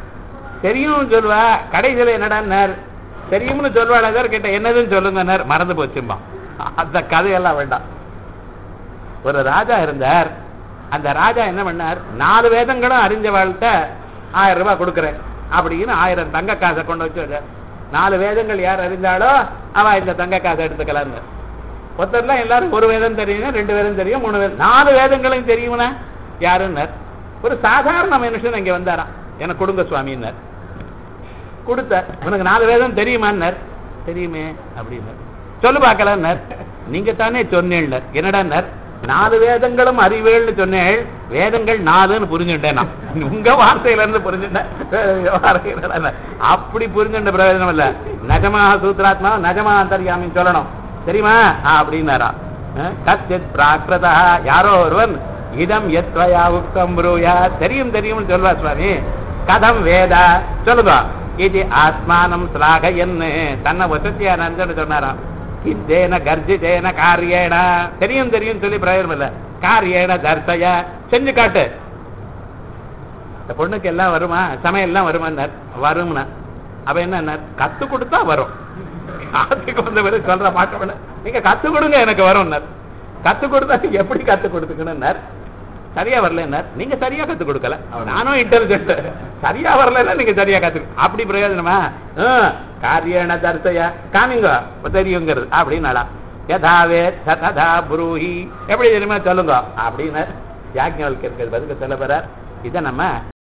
தெரியும் சொல்வா கடைசியில என்னடான்னார் தெரியும்னு சொல்வாடா சார் கேட்ட என்னதுன்னு சொல்லுங்கன்னார் மறந்து போச்சும்பா அந்த கதையெல்லாம் வேண்டாம் ஒரு ராஜா இருந்தார் அந்த ராஜா என்ன பண்ணார் நாலு வேதங்களும் அறிஞ்சவாழ்கிட்ட ஆயிரம் ரூபாய் கொடுக்குறேன் அப்படின்னு ஆயிரம் தங்க காசை கொண்டு வச்சு வச்சார். நாலு வேதங்கள் யார் அறிந்தாலோ அவ இந்த தங்க காசை எடுத்துக்கலான்னு ஒருத்தர்லாம் எல்லாரும் ஒரு வேதம் தெரியும் ரெண்டு வேதம் தெரியும் மூணு வேதம் நாலு வேதங்களையும் தெரியும்னா யாருன்னார் ஒரு சாதாரண மனுஷன் இங்க வந்தாராம் எனக்கு கொடுங்க சுவாமின்னார் கொடுத்தார் உனக்கு நாலு வேதம் தெரியுமான்னார் தெரியுமே அப்படின்னார் சொல்லு பார்க்கலான்னார் நீங்க தானே சொன்னேன்னார் என்னடான்னார் நாலு வேதங்களும் அறிவேள்னு சொன்னேன் வேதங்கள் நாலுன்னு புரிஞ்சுட்டேன் நான் உங்க வார்த்தையில இருந்து புரிஞ்சுட்டேன் வேற விவகாரம் இல்லைன்னார். அப்படி புரிஞ்சுட்ட பிரயோஜனம் இல்ல நஜமா சூத்ராத்மா நஜமா அந்தர்யாமின்னு சொல்லணும் தெரியுமா ஆ, அப்படின்னாரா அஹ், கச்சித் பிராகிருதா யாரோ ஒருவன் இதம் எத்வயா உக்தம் ப்ரூயா தெரியும் தெரியும்னு சொல்வா சுவாமி கதம் வேத சொல்லுங்க இது ஆத்மானம் ஸ்லாகயன்னு தன்னை வசத்தியா நந்தன்னு சொன்னாராம் கித்தேன கர்ஜிதேன காரியேன தெரியும் தெரியும் சொல்லி பிரயோஜனம் இல்ல காரியேன தர்சய செஞ்சு காட்டு இந்த பொண்ணுக்கு எல்லாம் வருமா சமையல் எல்லாம் வருமான்னார் வரும்னா அவ என்ன கத்து கொடுத்தா வரும் காத்துக்கு வந்த பிறகு சொல்ற மாட்டோம் நீங்க கத்து கொடுங்க எனக்கு வரும்னார் கத்து கொடுத்தா எப்படி கத்து கொடுத்துக்கணும்னார் சரியா வரலன்னார் நீங்க சரியா கத்து கொடுக்கல நானும் இன்டெலிஜென்ட் சரியா வரலன்னா நீங்க சரியா கத்து அப்படி பிரயோஜனமா ஹம், காரியண தர்சய காமிங்க இப்ப தெரியுங்கிறது அப்படின்னாடா யதாவே ததா புரூஹி எப்படி தெரியுமா சொல்லுங்க அப்படின்னு யாஜ்ஞவல்கர் பதில் சொல்ல போறார் இதை நம்ம